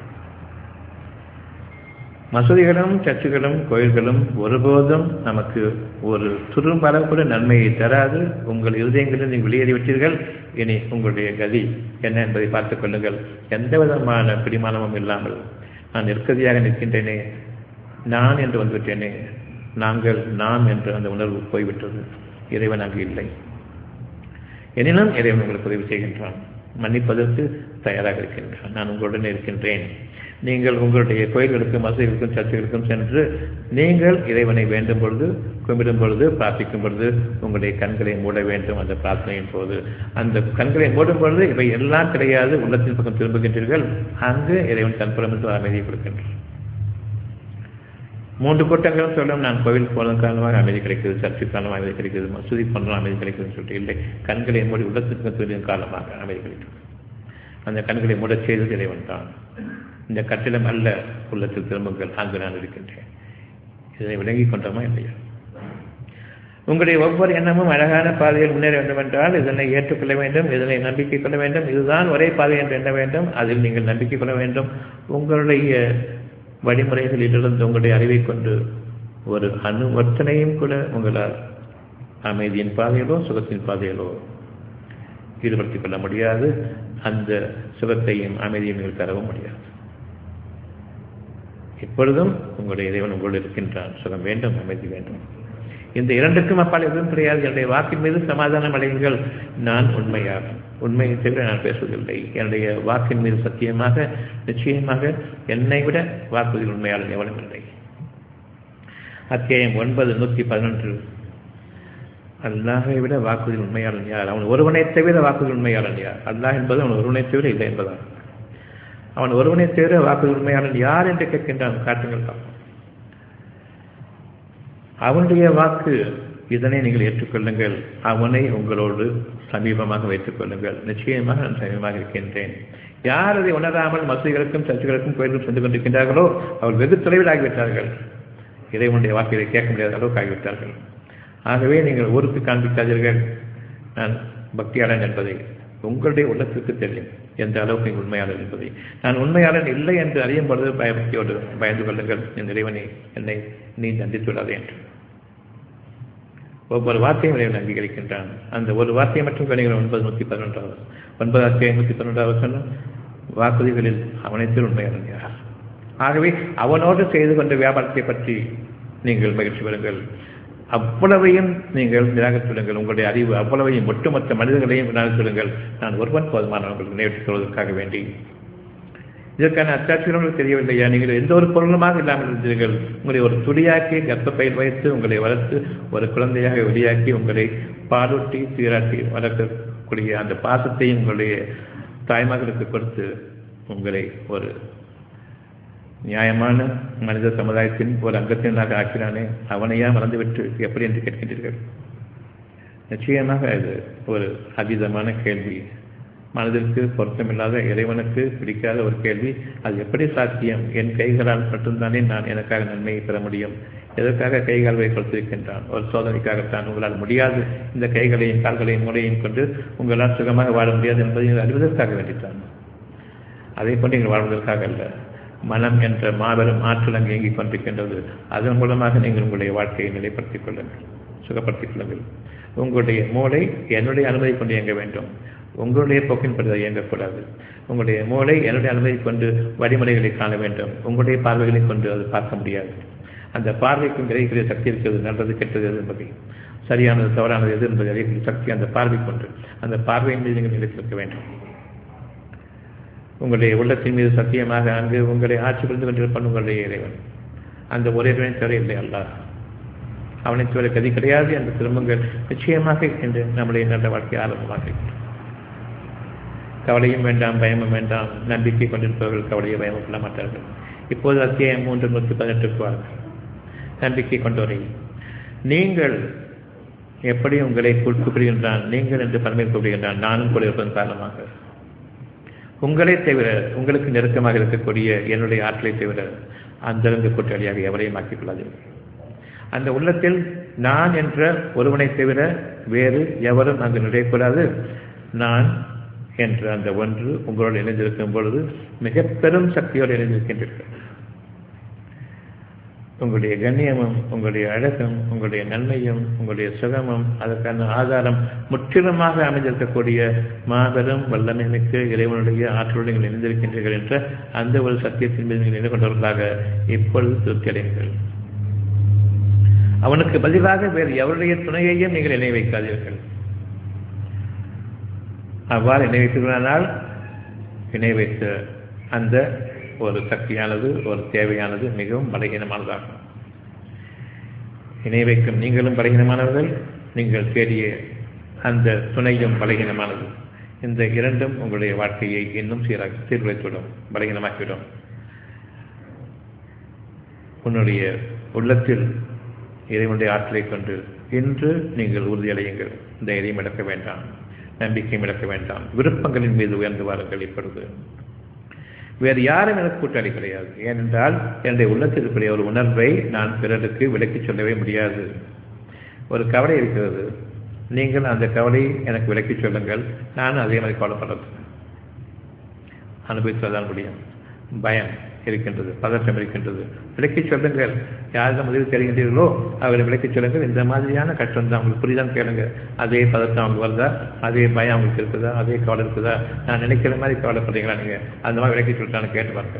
Speaker 1: மசூதிகளும் சர்ச்சுகளும் கோயில்களும் ஒருபோதும் நமக்கு ஒரு துரும்பள கூட நன்மையை தராது உங்கள் இருதயங்களில் நீங்கள் வெளியேறிவிட்டீர்கள் இனி உங்களுடைய கதி என்ன என்பதை பார்த்துக் கொள்ளுங்கள் எந்த விதமான பிடிமானமும் இல்லாமல் நான் நிற்கதியாக நிற்கின்றேனே நான் என்று வந்துவிட்டேனே நாங்கள் நாம் என்று அந்த உணர்வு போய்விட்டது இறைவன் அங்கு இல்லை எனினும் இறைவன் உங்களுக்கு உதவி செய்கின்றான் மன்னிப்பதற்கு தயாராக இருக்கின்றான் நான் உங்களுடன் இருக்கின்றேன் நீங்கள் உங்களுடைய கோயில்களுக்கும் மசூதிகளுக்கும் சர்ச்சைகளுக்கும் சென்று நீங்கள் இறைவனை வேண்டும் பொழுது கும்பிடும் பொழுது பிரார்த்திக்கும் பொழுது உங்களுடைய கண்களை மூட வேண்டும் அந்த பிரார்த்தனையின் போது அந்த கண்களை மூடும் பொழுது இவை எல்லாம் கிடையாது உள்ளத்தின் பக்கம் திரும்புகின்றீர்கள் அங்கு இறைவன் தன்புறமிட்டு அமைதியை கொடுக்கின்றான் மூன்று கூட்டங்களும் சொல்லும் நான் கோவில் போனது காரணமாக அமைதி கிடைக்கிறது சர்ச்சை காரணமாக அமைதி கிடைக்கிறது மசூதி போனாலும் அமைதி கிடைக்குதுன்னு சொல்லிட்டு இல்லை கண்களை மூடி உள்ளத்திற்கு துரியின் காரணமாக அமைதி கிடைக்கிறது அந்த கண்களை மூடச் செய்தது இறைவன் தான் இந்த கட்டிடம் அல்ல உள்ளத்தில் திரும்புங்கள் அங்கு நான் இருக்கின்றேன் இதை விளங்கிக் கொண்டோமா இல்லையா உங்களுடைய ஒவ்வொரு எண்ணமும் அழகான பாதையில் முன்னேற வேண்டும் என்றால் இதனை ஏற்றுக்கொள்ள வேண்டும் இதனை நம்பிக்கை கொள்ள வேண்டும் இதுதான் ஒரே பாதை என்று எண்ண வேண்டும் அதில் நீங்கள் நம்பிக்கை கொள்ள வேண்டும் உங்களுடைய வழிமுறைகளிலிருந்து உங்களுடைய அறிவை கொண்டு ஒரு அணுவர்த்தனையும் கூட உங்களால் அமைதியின் பாதையிலோ சுகத்தின் பாதையிலோ ஈடுபடுத்திக் கொள்ள முடியாது அந்த சுகத்தையும் அமைதியும் நீங்கள் தரவும் முடியாது இப்பொழுதும் உங்களுடைய இறைவன் உங்களோடு இருக்கின்றான் சுகம் வேண்டும் அமைதி வேண்டும் இந்த இரண்டுக்கும் அப்பால் எதுவும் கிடையாது என்னுடைய வாக்கின் மீது சமாதானம் அடையுங்கள் நான் உண்மையாக உண்மையை தவிர நான் பேசுவதில்லை என்னுடைய வாக்கின் மீது சத்தியமாக நிச்சயமாக என்னை விட வாக்குறுதி உண்மையாளன் எவனும் இல்லை அத்தியாயம் ஒன்பது நூற்றி பதினொன்று அல்லாஹை விட வாக்குறுதி உண்மையாளன் யார் அவன் ஒருவனை தவிர வாக்குறுதி உண்மையாளன் யார் அல்லாஹ் என்பது அவன் ஒருவனை தவிர இல்லை என்பதான் அவன் ஒருவனை தவிர வாக்குறுதி உண்மையாளன் யார் என்று கேட்கின்றான் காட்டுங்கள் பார்ப்போம் அவனுடைய வாக்கு இதனை நீங்கள் ஏற்றுக்கொள்ளுங்கள் அவனை உங்களோடு சமீபமாக வைத்துக் கொள்ளுங்கள் நிச்சயமாக நான் சமீபமாக இருக்கின்றேன் யார் அதை உணராமல் மசூதிகளுக்கும் சர்ச்சுகளுக்கும் கோயிலுக்கும் சென்று கொண்டிருக்கின்றார்களோ அவர் வெகு தொலைவில் ஆகிவிட்டார்கள் இறைவனுடைய வாக்குகளை கேட்க முடியாத அளவுக்கு ஆகிவிட்டார்கள் ஆகவே நீங்கள் ஊருக்கு காண்பிக்காதீர்கள் நான் பக்தியாளன் என்பதை உங்களுடைய உள்ளத்திற்கு தெரியும் எந்த அளவுக்கு நீங்கள் உண்மையாளர் என்பதை நான் உண்மையாளன் இல்லை என்று அறியும் பொழுது பயபக்தியோடு பயந்து கொள்ளுங்கள் என் இறைவனை என்னை நீ தண்டித்து விடாதே என்று ஒவ்வொரு வார்த்தையும் இறைவன் அங்கீகரிக்கின்றான் அந்த ஒரு வார்த்தையை மட்டும் கணிகள் ஒன்பது நூற்றி பதினொன்றாவது ஒன்பது அத்தியாயம் நூற்றி பதினொன்றாவது சொன்னால் வாக்குறுதிகளில் அவனைத்தில் உண்மையாளன் யார் ஆகவே அவனோடு செய்து கொண்ட வியாபாரத்தை பற்றி நீங்கள் மகிழ்ச்சி பெறுங்கள் அவ்வளவையும் நீங்கள் நிராகரித்துவிடுங்கள் உங்களுடைய அறிவு அவ்வளவையும் ஒட்டுமொத்த மனிதர்களையும் நிராகரித்துவிடுங்கள் நான் ஒருவன் போதுமானவர்கள் நினைவுற்றுக் கொள்வதற்காக வேண்டி இதற்கான அத்தாட்சிகள் உங்களுக்கு தெரியவில்லையா நீங்கள் எந்த ஒரு பொருளுமாக இல்லாமல் இருந்தீர்கள் உங்களை ஒரு துடியாக்கி கர்ப்பப்பையில் வைத்து உங்களை வளர்த்து ஒரு குழந்தையாக வெளியாக்கி உங்களை பாலூட்டி சீராட்டி வளர்க்கக்கூடிய அந்த பாசத்தையும் உங்களுடைய தாய்மகளுக்கு கொடுத்து உங்களை ஒரு நியாயமான மனித சமுதாயத்தின் ஒரு அங்கத்தினராக ஆக்கினானே அவனையா மறந்துவிட்டு எப்படி என்று கேட்கின்றீர்கள் நிச்சயமாக இது ஒரு அதீதமான கேள்வி மனதிற்கு பொருத்தமில்லாத இறைவனுக்கு பிடிக்காத ஒரு கேள்வி அது எப்படி சாத்தியம் என் கைகளால் மட்டும்தானே நான் எனக்காக நன்மையை பெற முடியும் எதற்காக கைகால்களை கொடுத்திருக்கின்றான் ஒரு சோதனைக்காகத்தான் உங்களால் முடியாது இந்த கைகளையும் கால்களையும் மூளையும் கொண்டு உங்களால் சுகமாக வாழ முடியாது என்பதை நீங்கள் அறிவதற்காக வேண்டித்தான் அதை கொண்டு நீங்கள் வாழ்வதற்காக அல்ல மனம் என்ற மாபெரும் ஆற்றல் அங்கு இயங்கிக் கொண்டிருக்கின்றது அதன் மூலமாக நீங்கள் உங்களுடைய வாழ்க்கையை நிலைப்படுத்திக் கொள்ளுங்கள் சுகப்படுத்திக் கொள்ளுங்கள் உங்களுடைய மூளை என்னுடைய அனுமதி கொண்டு இயங்க வேண்டும் உங்களுடைய போக்கின்படி அதை இயங்கக்கூடாது உங்களுடைய மூளை என்னுடைய அனுமதி கொண்டு வழிமுறைகளை காண வேண்டும் உங்களுடைய பார்வைகளை கொண்டு அது பார்க்க முடியாது அந்த பார்வைக்கும் விரைகிற சக்தி இருக்கிறது நல்லது கெட்டது எது என்பதை சரியானது தவறானது எது என்பதை அறியக்கூடிய சக்தி அந்த பார்வை கொண்டு அந்த பார்வையின் மீது நீங்கள் நிலைத்திருக்க வேண்டும் உங்களுடைய உள்ளத்தின் மீது சத்தியமாக அங்கு உங்களை ஆட்சி புரிந்து கொண்டிருப்பான் உங்களுடைய இறைவன் அந்த ஒரே தவிர இல்லை அல்லாஹ் அவனை தவிர கதி கிடையாது என்று திரும்புங்கள் நிச்சயமாக என்று நம்முடைய நல்ல வாழ்க்கை ஆரம்பமாக கவலையும் வேண்டாம் பயமும் வேண்டாம் நம்பிக்கை கொண்டிருப்பவர்கள் கவலையை பயமும் கொள்ள மாட்டார்கள் இப்போது அத்தியாயம் மூன்று நூற்றி பதினெட்டுக்கு வாருங்கள் நம்பிக்கை கொண்டவரை நீங்கள் எப்படி உங்களை கூப்பிடுகின்றான் நீங்கள் என்று பன்மையில் கூப்பிடுகின்றான் நானும் கூட இருப்பதன் காரணமாக உங்களை தவிர உங்களுக்கு நெருக்கமாக இருக்கக்கூடிய என்னுடைய ஆற்றலை தவிர அந்தரங்க கூட்டாளியாக எவரையும் ஆக்கிக் கொள்ளாதீர்கள் அந்த உள்ளத்தில் நான் என்ற ஒருவனை தவிர வேறு எவரும் அங்கு நுழையக்கூடாது நான் என்ற அந்த ஒன்று உங்களோடு இணைந்திருக்கும் பொழுது மிக பெரும் சக்தியோடு இணைந்திருக்கின்றீர்கள் உங்களுடைய கண்ணியமும் உங்களுடைய அழகும் உங்களுடைய நன்மையும் உங்களுடைய சுகமும் அதற்கான ஆதாரம் முற்றிலுமாக அமைந்திருக்கக்கூடிய மாபெரும் வல்லமை மிக்க இறைவனுடைய ஆற்றலோடு நீங்கள் இணைந்திருக்கின்றீர்கள் என்ற அந்த ஒரு சத்தியத்தின் மீது நீங்கள் நின்று கொண்டவர்களாக இப்பொழுது திருப்தி அடைங்கள் அவனுக்கு பதிலாக வேறு எவருடைய துணையையும் நீங்கள் இணை வைக்காதீர்கள் அவ்வாறு இணை வைத்தீர்களானால் இணை வைத்த அந்த ஒரு சக்தியானது ஒரு தேவையானது மிகவும் பலகீனமானதாகும் இணை வைக்கும் நீங்களும் பலகீனமானவர்கள் நீங்கள் தேடிய அந்த துணையும் பலகீனமானது இந்த இரண்டும் உங்களுடைய வாழ்க்கையை இன்னும் சீராக சீர்குலைத்துவிடும் பலகீனமாக்கிவிடும் உன்னுடைய உள்ளத்தில் இறைவனுடைய ஆற்றலை கொண்டு இன்று நீங்கள் உறுதியடையுங்கள் தைரியம் இழக்க வேண்டாம் நம்பிக்கையும் இழக்க வேண்டாம் விருப்பங்களின் மீது உயர்ந்து வாருங்கள் இப்பொழுது வேறு யாரும் எனக்கு கூட்டாளி கிடையாது ஏனென்றால் என்னுடைய உள்ளத்தில் இருக்கக்கூடிய ஒரு உணர்வை நான் பிறருக்கு விளக்கிச் சொல்லவே முடியாது ஒரு கவலை இருக்கிறது நீங்கள் அந்த கவலை எனக்கு விளக்கிச் சொல்லுங்கள் நான் அதே மாதிரி கவலைப்படுறது அனுபவித்துதான் முடியும் பயம் இருக்கின்றது பதற்றம் இருக்கின்றது விளக்கிச் சொல்லுங்கள் யாரிடம் உதவி தெரிகின்றீர்களோ அவர்களை விளக்கிச் சொல்லுங்கள் இந்த மாதிரியான கஷ்டம் தான் உங்களுக்கு புரிதான் கேளுங்க அதே பதற்றம் அவங்களுக்கு வருதா அதே பயம் அவங்களுக்கு இருக்குதா அதே கவலை இருக்குதா நான் நினைக்கிற மாதிரி கவலைப்படுறீங்களா நீங்க அந்த மாதிரி விளக்கி சொல்லிட்டான்னு கேட்டு பாருங்க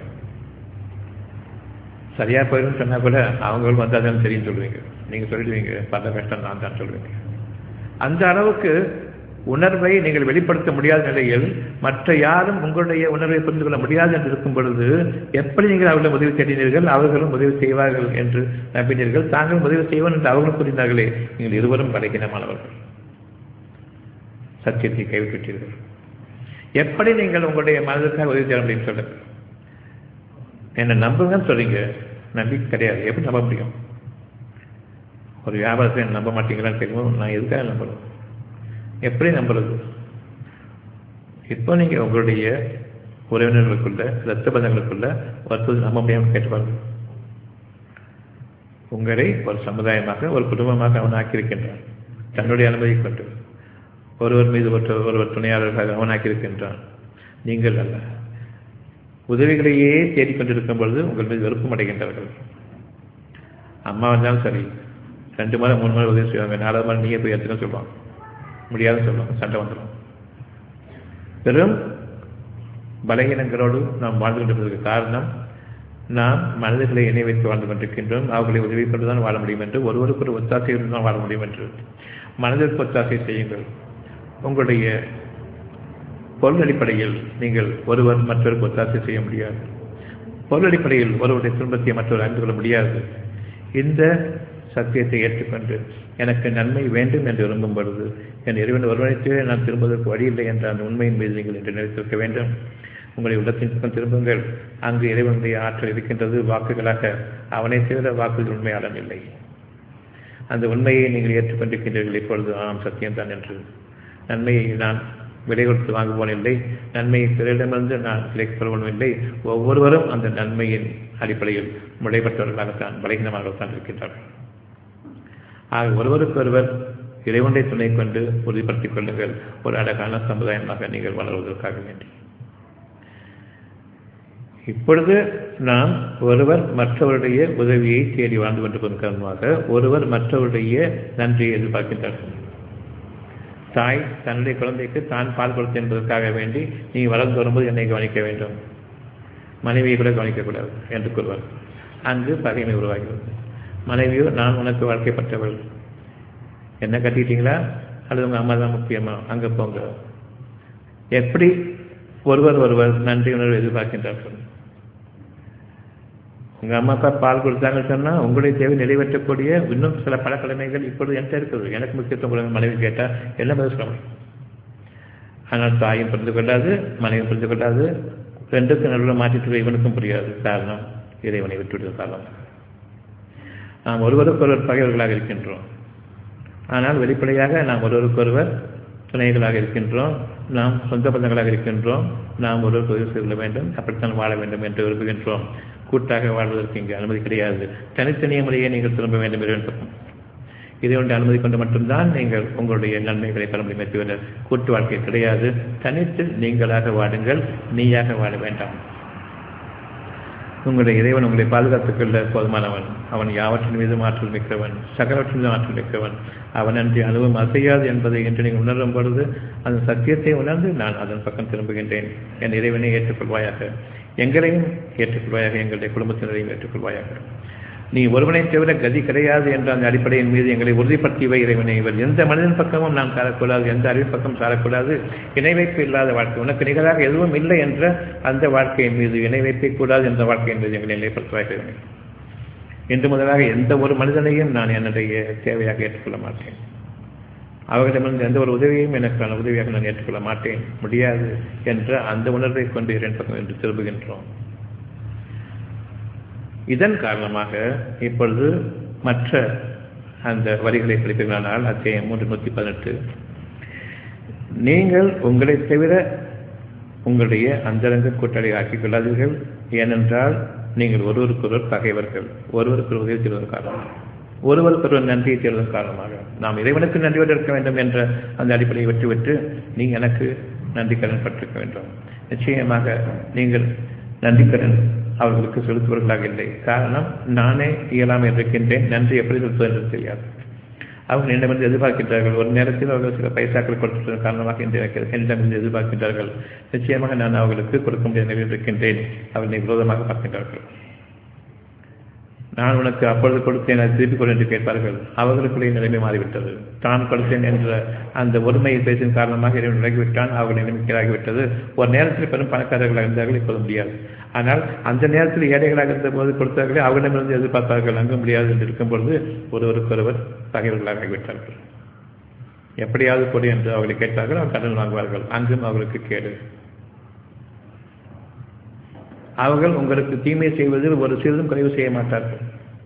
Speaker 1: சரியா போயிடும் சொன்னா கூட அவங்களும் வந்தாதான் தெரியும் சொல்லுவீங்க நீங்க சொல்லிடுவீங்க பல கஷ்டம் நான் தான் சொல்லுவீங்க அந்த அளவுக்கு உணர்வை நீங்கள் வெளிப்படுத்த முடியாத நிலையில் மற்ற யாரும் உங்களுடைய உணர்வை புரிந்து கொள்ள முடியாது என்று இருக்கும் பொழுது எப்படி நீங்கள் அவர்களிடம் உதவி தேடினீர்கள் அவர்களும் உதவி செய்வார்கள் என்று நம்பினீர்கள் தாங்களும் உதவி செய்வோம் என்று அவர்களும் புரிந்தார்களே நீங்கள் இருவரும் பலகீனமானவர்கள் சத்தியத்தை கைவிட்டீர்கள் எப்படி நீங்கள் உங்களுடைய மனதிற்காக உதவி செய்ய முடியும் சொல்லுங்க என்னை நம்புங்கன்னு சொல்றீங்க நம்பிக்கை கிடையாது எப்படி நம்ப முடியும் ஒரு வியாபாரத்தை நம்ப மாட்டீங்களான்னு தெரியும் நான் எதுக்காக நம்பணும் எப்படி நம்புறது இப்போ நீங்கள் உங்களுடைய உறவினர்களுக்குள்ள ரத்த பந்தங்களுக்குள்ள ஒருத்தர் நம்ப முடியாமல் கேட்டுப்பாங்க உங்களை ஒரு சமுதாயமாக ஒரு குடும்பமாக அவன் ஆக்கியிருக்கின்றான் தன்னுடைய அனுமதி கொண்டு ஒருவர் மீது ஒருவர் ஒருவர் துணையாளர்களாக அவன் ஆக்கியிருக்கின்றான் நீங்கள் அல்ல உதவிகளையே தேடிக்கொண்டிருக்கும் பொழுது உங்கள் மீது வெறுப்பும் அடைகின்றார்கள் அம்மா வந்தாலும் சரி ரெண்டு முறை மூணு முறை உதவி செய்வாங்க நாலாவது முறை நீயே போய் எடுத்துன்னு சொல்லுவாங்க முடியாதுன்னு சொல்லுவாங்க சண்டை வந்துடும் வெறும் பலகீனங்களோடு நாம் வாழ்ந்து கொண்டிருப்பதற்கு காரணம் நாம் மனிதர்களை இணை வைத்து வாழ்ந்து கொண்டிருக்கின்றோம் அவர்களை உதவி கொண்டுதான் வாழ முடியும் என்று ஒருவருக்கு ஒரு ஒத்தாசையுடன் தான் வாழ முடியும் என்று மனதிற்கு ஒத்தாசை செய்யுங்கள் உங்களுடைய பொருள் அடிப்படையில் நீங்கள் ஒருவர் மற்றவருக்கு ஒத்தாசை செய்ய முடியாது பொருள் அடிப்படையில் ஒருவருடைய துன்பத்தை மற்றவர் அறிந்து கொள்ள முடியாது இந்த சத்தியத்தை ஏற்றுக்கொண்டு எனக்கு நன்மை வேண்டும் என்று விரும்பும் பொழுது என் இறைவன் ஒருவனைத்தே நான் திரும்புவதற்கு வழியில்லை என்ற அந்த உண்மையின் மீது நீங்கள் என்று நினைத்திருக்க வேண்டும் உங்களுடைய உள்ளத்தின் பக்கம் திரும்புங்கள் அங்கு இறைவனுடைய ஆற்றல் இருக்கின்றது வாக்குகளாக அவனை தவிர வாக்குகள் உண்மையாளன் இல்லை அந்த உண்மையை நீங்கள் ஏற்றுக்கொண்டிருக்கின்றீர்கள் இப்பொழுது ஆம் சத்தியம்தான் என்று நன்மையை நான் விலை கொடுத்து வாங்குவோன் இல்லை நன்மையை பிறரிடமிருந்து நான் விலைக்கு பெறுவனும் இல்லை ஒவ்வொருவரும் அந்த நன்மையின் அடிப்படையில் முளைப்பட்டவர்களாகத்தான் பலகீனமாகத்தான் இருக்கின்றார்கள் ஆக ஒருவருக்கொருவர் இறைவனை துணை கொண்டு உறுதிப்படுத்திக் கொள்ளுங்கள் ஒரு அழகான சமுதாயமாக நீங்கள் வளர்வதற்காக வேண்டி இப்பொழுது நாம் ஒருவர் மற்றவருடைய உதவியை தேடி வாழ்ந்து கொண்டிருப்பதன் காரணமாக ஒருவர் மற்றவருடைய நன்றியை எதிர்பார்க்கின்றார்கள் தாய் தன்னுடைய குழந்தைக்கு தான் பால் கொடுத்து என்பதற்காக வேண்டி நீ வளர்ந்து வரும்போது என்னை கவனிக்க வேண்டும் மனைவியை கூட கவனிக்கக்கூடாது என்று கூறுவார் அங்கு பகைமை உருவாகிறது மனைவியோ நான் உனக்கு வாழ்க்கைப்பட்டவள் என்ன கட்டிட்டீங்களா அல்லது உங்கள் அம்மா தான் முக்கியமா அங்கே போங்க எப்படி ஒருவர் ஒருவர் நன்றி உணர்வு எதிர்பார்க்கின்றார்கள் உங்கள் அம்மா அப்பா பால் கொடுத்தாங்கன்னு சொன்னால் உங்களுடைய தேவை நிறைவேற்றக்கூடிய இன்னும் சில பல கடமைகள் இப்பொழுது என்கிட்ட இருக்குது எனக்கு முக்கியத்துவம் கொடுங்க மனைவி கேட்டால் என்ன பதில் சொல்ல முடியும் ஆனால் தாயும் புரிந்து கொள்ளாது மனைவியும் புரிந்து கொள்ளாது ரெண்டுக்கும் நடுவில் மாற்றிட்டு இவனுக்கும் புரியாது காரணம் இறைவனை விட்டுவிடுவது காரணம் நாம் ஒருவருக்கொருவர் பகைவர்களாக இருக்கின்றோம் ஆனால் வெளிப்படையாக நாம் ஒருவருக்கொருவர் துணைகளாக இருக்கின்றோம் நாம் சொந்த பந்தங்களாக இருக்கின்றோம் நாம் ஒருவருக்கு உதவி செய்து கொள்ள வேண்டும் அப்படித்தான் வாழ வேண்டும் என்று விரும்புகின்றோம் கூட்டாக வாழ்வதற்கு இங்கு அனுமதி கிடையாது தனித்தனிய முறையை நீங்கள் திரும்ப வேண்டும் என்று இதை ஒன்று அனுமதி கொண்டு மட்டும்தான் நீங்கள் உங்களுடைய நன்மைகளை பெற முடியும் தவிர கூட்டு வாழ்க்கை கிடையாது தனித்து நீங்களாக வாடுங்கள் நீயாக வாழ வேண்டாம் உங்களுடைய இறைவன் உங்களை பாதுகாத்துக் கொள்ள போதுமானவன் அவன் யாவற்றின் மீது ஆற்றல் மிக்கவன் சகலவற்றின் மீது ஆற்றல் மிக்கவன் அவன் அன்றி அனுபவம் அசையாது என்பதை என்று நீங்கள் உணரும் பொழுது அந்த சத்தியத்தை உணர்ந்து நான் அதன் பக்கம் திரும்புகின்றேன் என் இறைவனை ஏற்றுக்கொள்வாயாக எங்களையும் ஏற்றுக்கொள்வாயாக எங்களுடைய குடும்பத்தினரையும் ஏற்றுக்கொள்வாயாக நீ ஒருவனை தவிர கதி கிடையாது என்ற அந்த அடிப்படையின் மீது எங்களை உறுதிப்படுத்தியவை இறைவனை இவர் எந்த மனிதன் பக்கமும் நாம் சாரக்கூடாது எந்த அறிவு பக்கம் சாரக்கூடாது இணைவைப்பு இல்லாத வாழ்க்கை உனக்கு நிகராக எதுவும் இல்லை என்ற அந்த வாழ்க்கையின் மீது இணைவைப்பை கூடாது என்ற வாழ்க்கையின் மீது எங்களை நிலைப்படுத்துவார்கள் இன்று முதலாக எந்த ஒரு மனிதனையும் நான் என்னுடைய தேவையாக ஏற்றுக்கொள்ள மாட்டேன் அவர்களிடமிருந்து எந்த ஒரு உதவியையும் எனக்கான உதவியாக நான் ஏற்றுக்கொள்ள மாட்டேன் முடியாது என்ற அந்த உணர்வை கொண்டு இரண்டு பக்கம் என்று திரும்புகின்றோம் இதன் காரணமாக இப்பொழுது மற்ற அந்த வரிகளை படிப்பீர்களானால் அத்தியாயம் மூன்று நூற்றி பதினெட்டு நீங்கள் உங்களை தவிர உங்களுடைய அந்தரங்க கூட்டாளி ஆக்கிக் கொள்ளாதீர்கள் ஏனென்றால் நீங்கள் ஒருவருக்கொருவர் பகைவர்கள் ஒருவருக்கு உதவி செய்வதன் காரணமாக ஒருவருக்கொருவர் நன்றியை தேர்வதன் காரணமாக நாம் இறைவனுக்கு நன்றியோடு இருக்க வேண்டும் என்ற அந்த அடிப்படையை விட்டுவிட்டு நீ எனக்கு நன்றி கடன் பட்டிருக்க வேண்டும் நிச்சயமாக நீங்கள் நன்றி கடன் அவர்களுக்கு செலுத்துவர்களாக இல்லை காரணம் நானே இயலாமல் இருக்கின்றேன் நன்றி எப்படி செலுத்துவது என்று தெரியாது அவங்க என்னிடமிருந்து எதிர்பார்க்கின்றார்கள் ஒரு நேரத்தில் அவர்கள் சில பைசாக்கள் கொடுத்ததன் காரணமாக இந்த என்னிடமிருந்து எதிர்பார்க்கின்றார்கள் நிச்சயமாக நான் அவர்களுக்கு கொடுக்க முடியாத நிலையில் இருக்கின்றேன் அவர்களை விரோதமாக பார்க்கின்றார்கள் நான் உனக்கு அப்பொழுது கொடுத்தேன் அதை திருப்பிக் கொள் என்று கேட்பார்கள் அவர்களுக்குள்ளே நிலைமை மாறிவிட்டது தான் கொடுத்தேன் என்ற அந்த ஒருமையை பேசின் காரணமாக இறைவன் விலகிவிட்டான் அவர்கள் நிலைமைக்கலாகிவிட்டது ஒரு நேரத்தில் பெரும் பணக்காரர்களாக இருந்தார்கள் இப்போது முடியாது ஆனால் அந்த நேரத்தில் ஏழைகளாக இருந்த போது கொடுத்தார்களே அவர்களிடமிருந்து எதிர்பார்த்தார்கள் அங்க முடியாது என்று இருக்கும் பொழுது ஒருவருக்கொருவர் பகைவர்களாக ஆகிவிட்டார்கள் எப்படியாவது கொடு என்று அவர்களை கேட்டார்கள் அவர் கடன் வாங்குவார்கள் அங்கும் அவர்களுக்கு கேடு அவர்கள் உங்களுக்கு தீமை செய்வதில் ஒரு சிறிதும் குறைவு செய்ய மாட்டார்கள்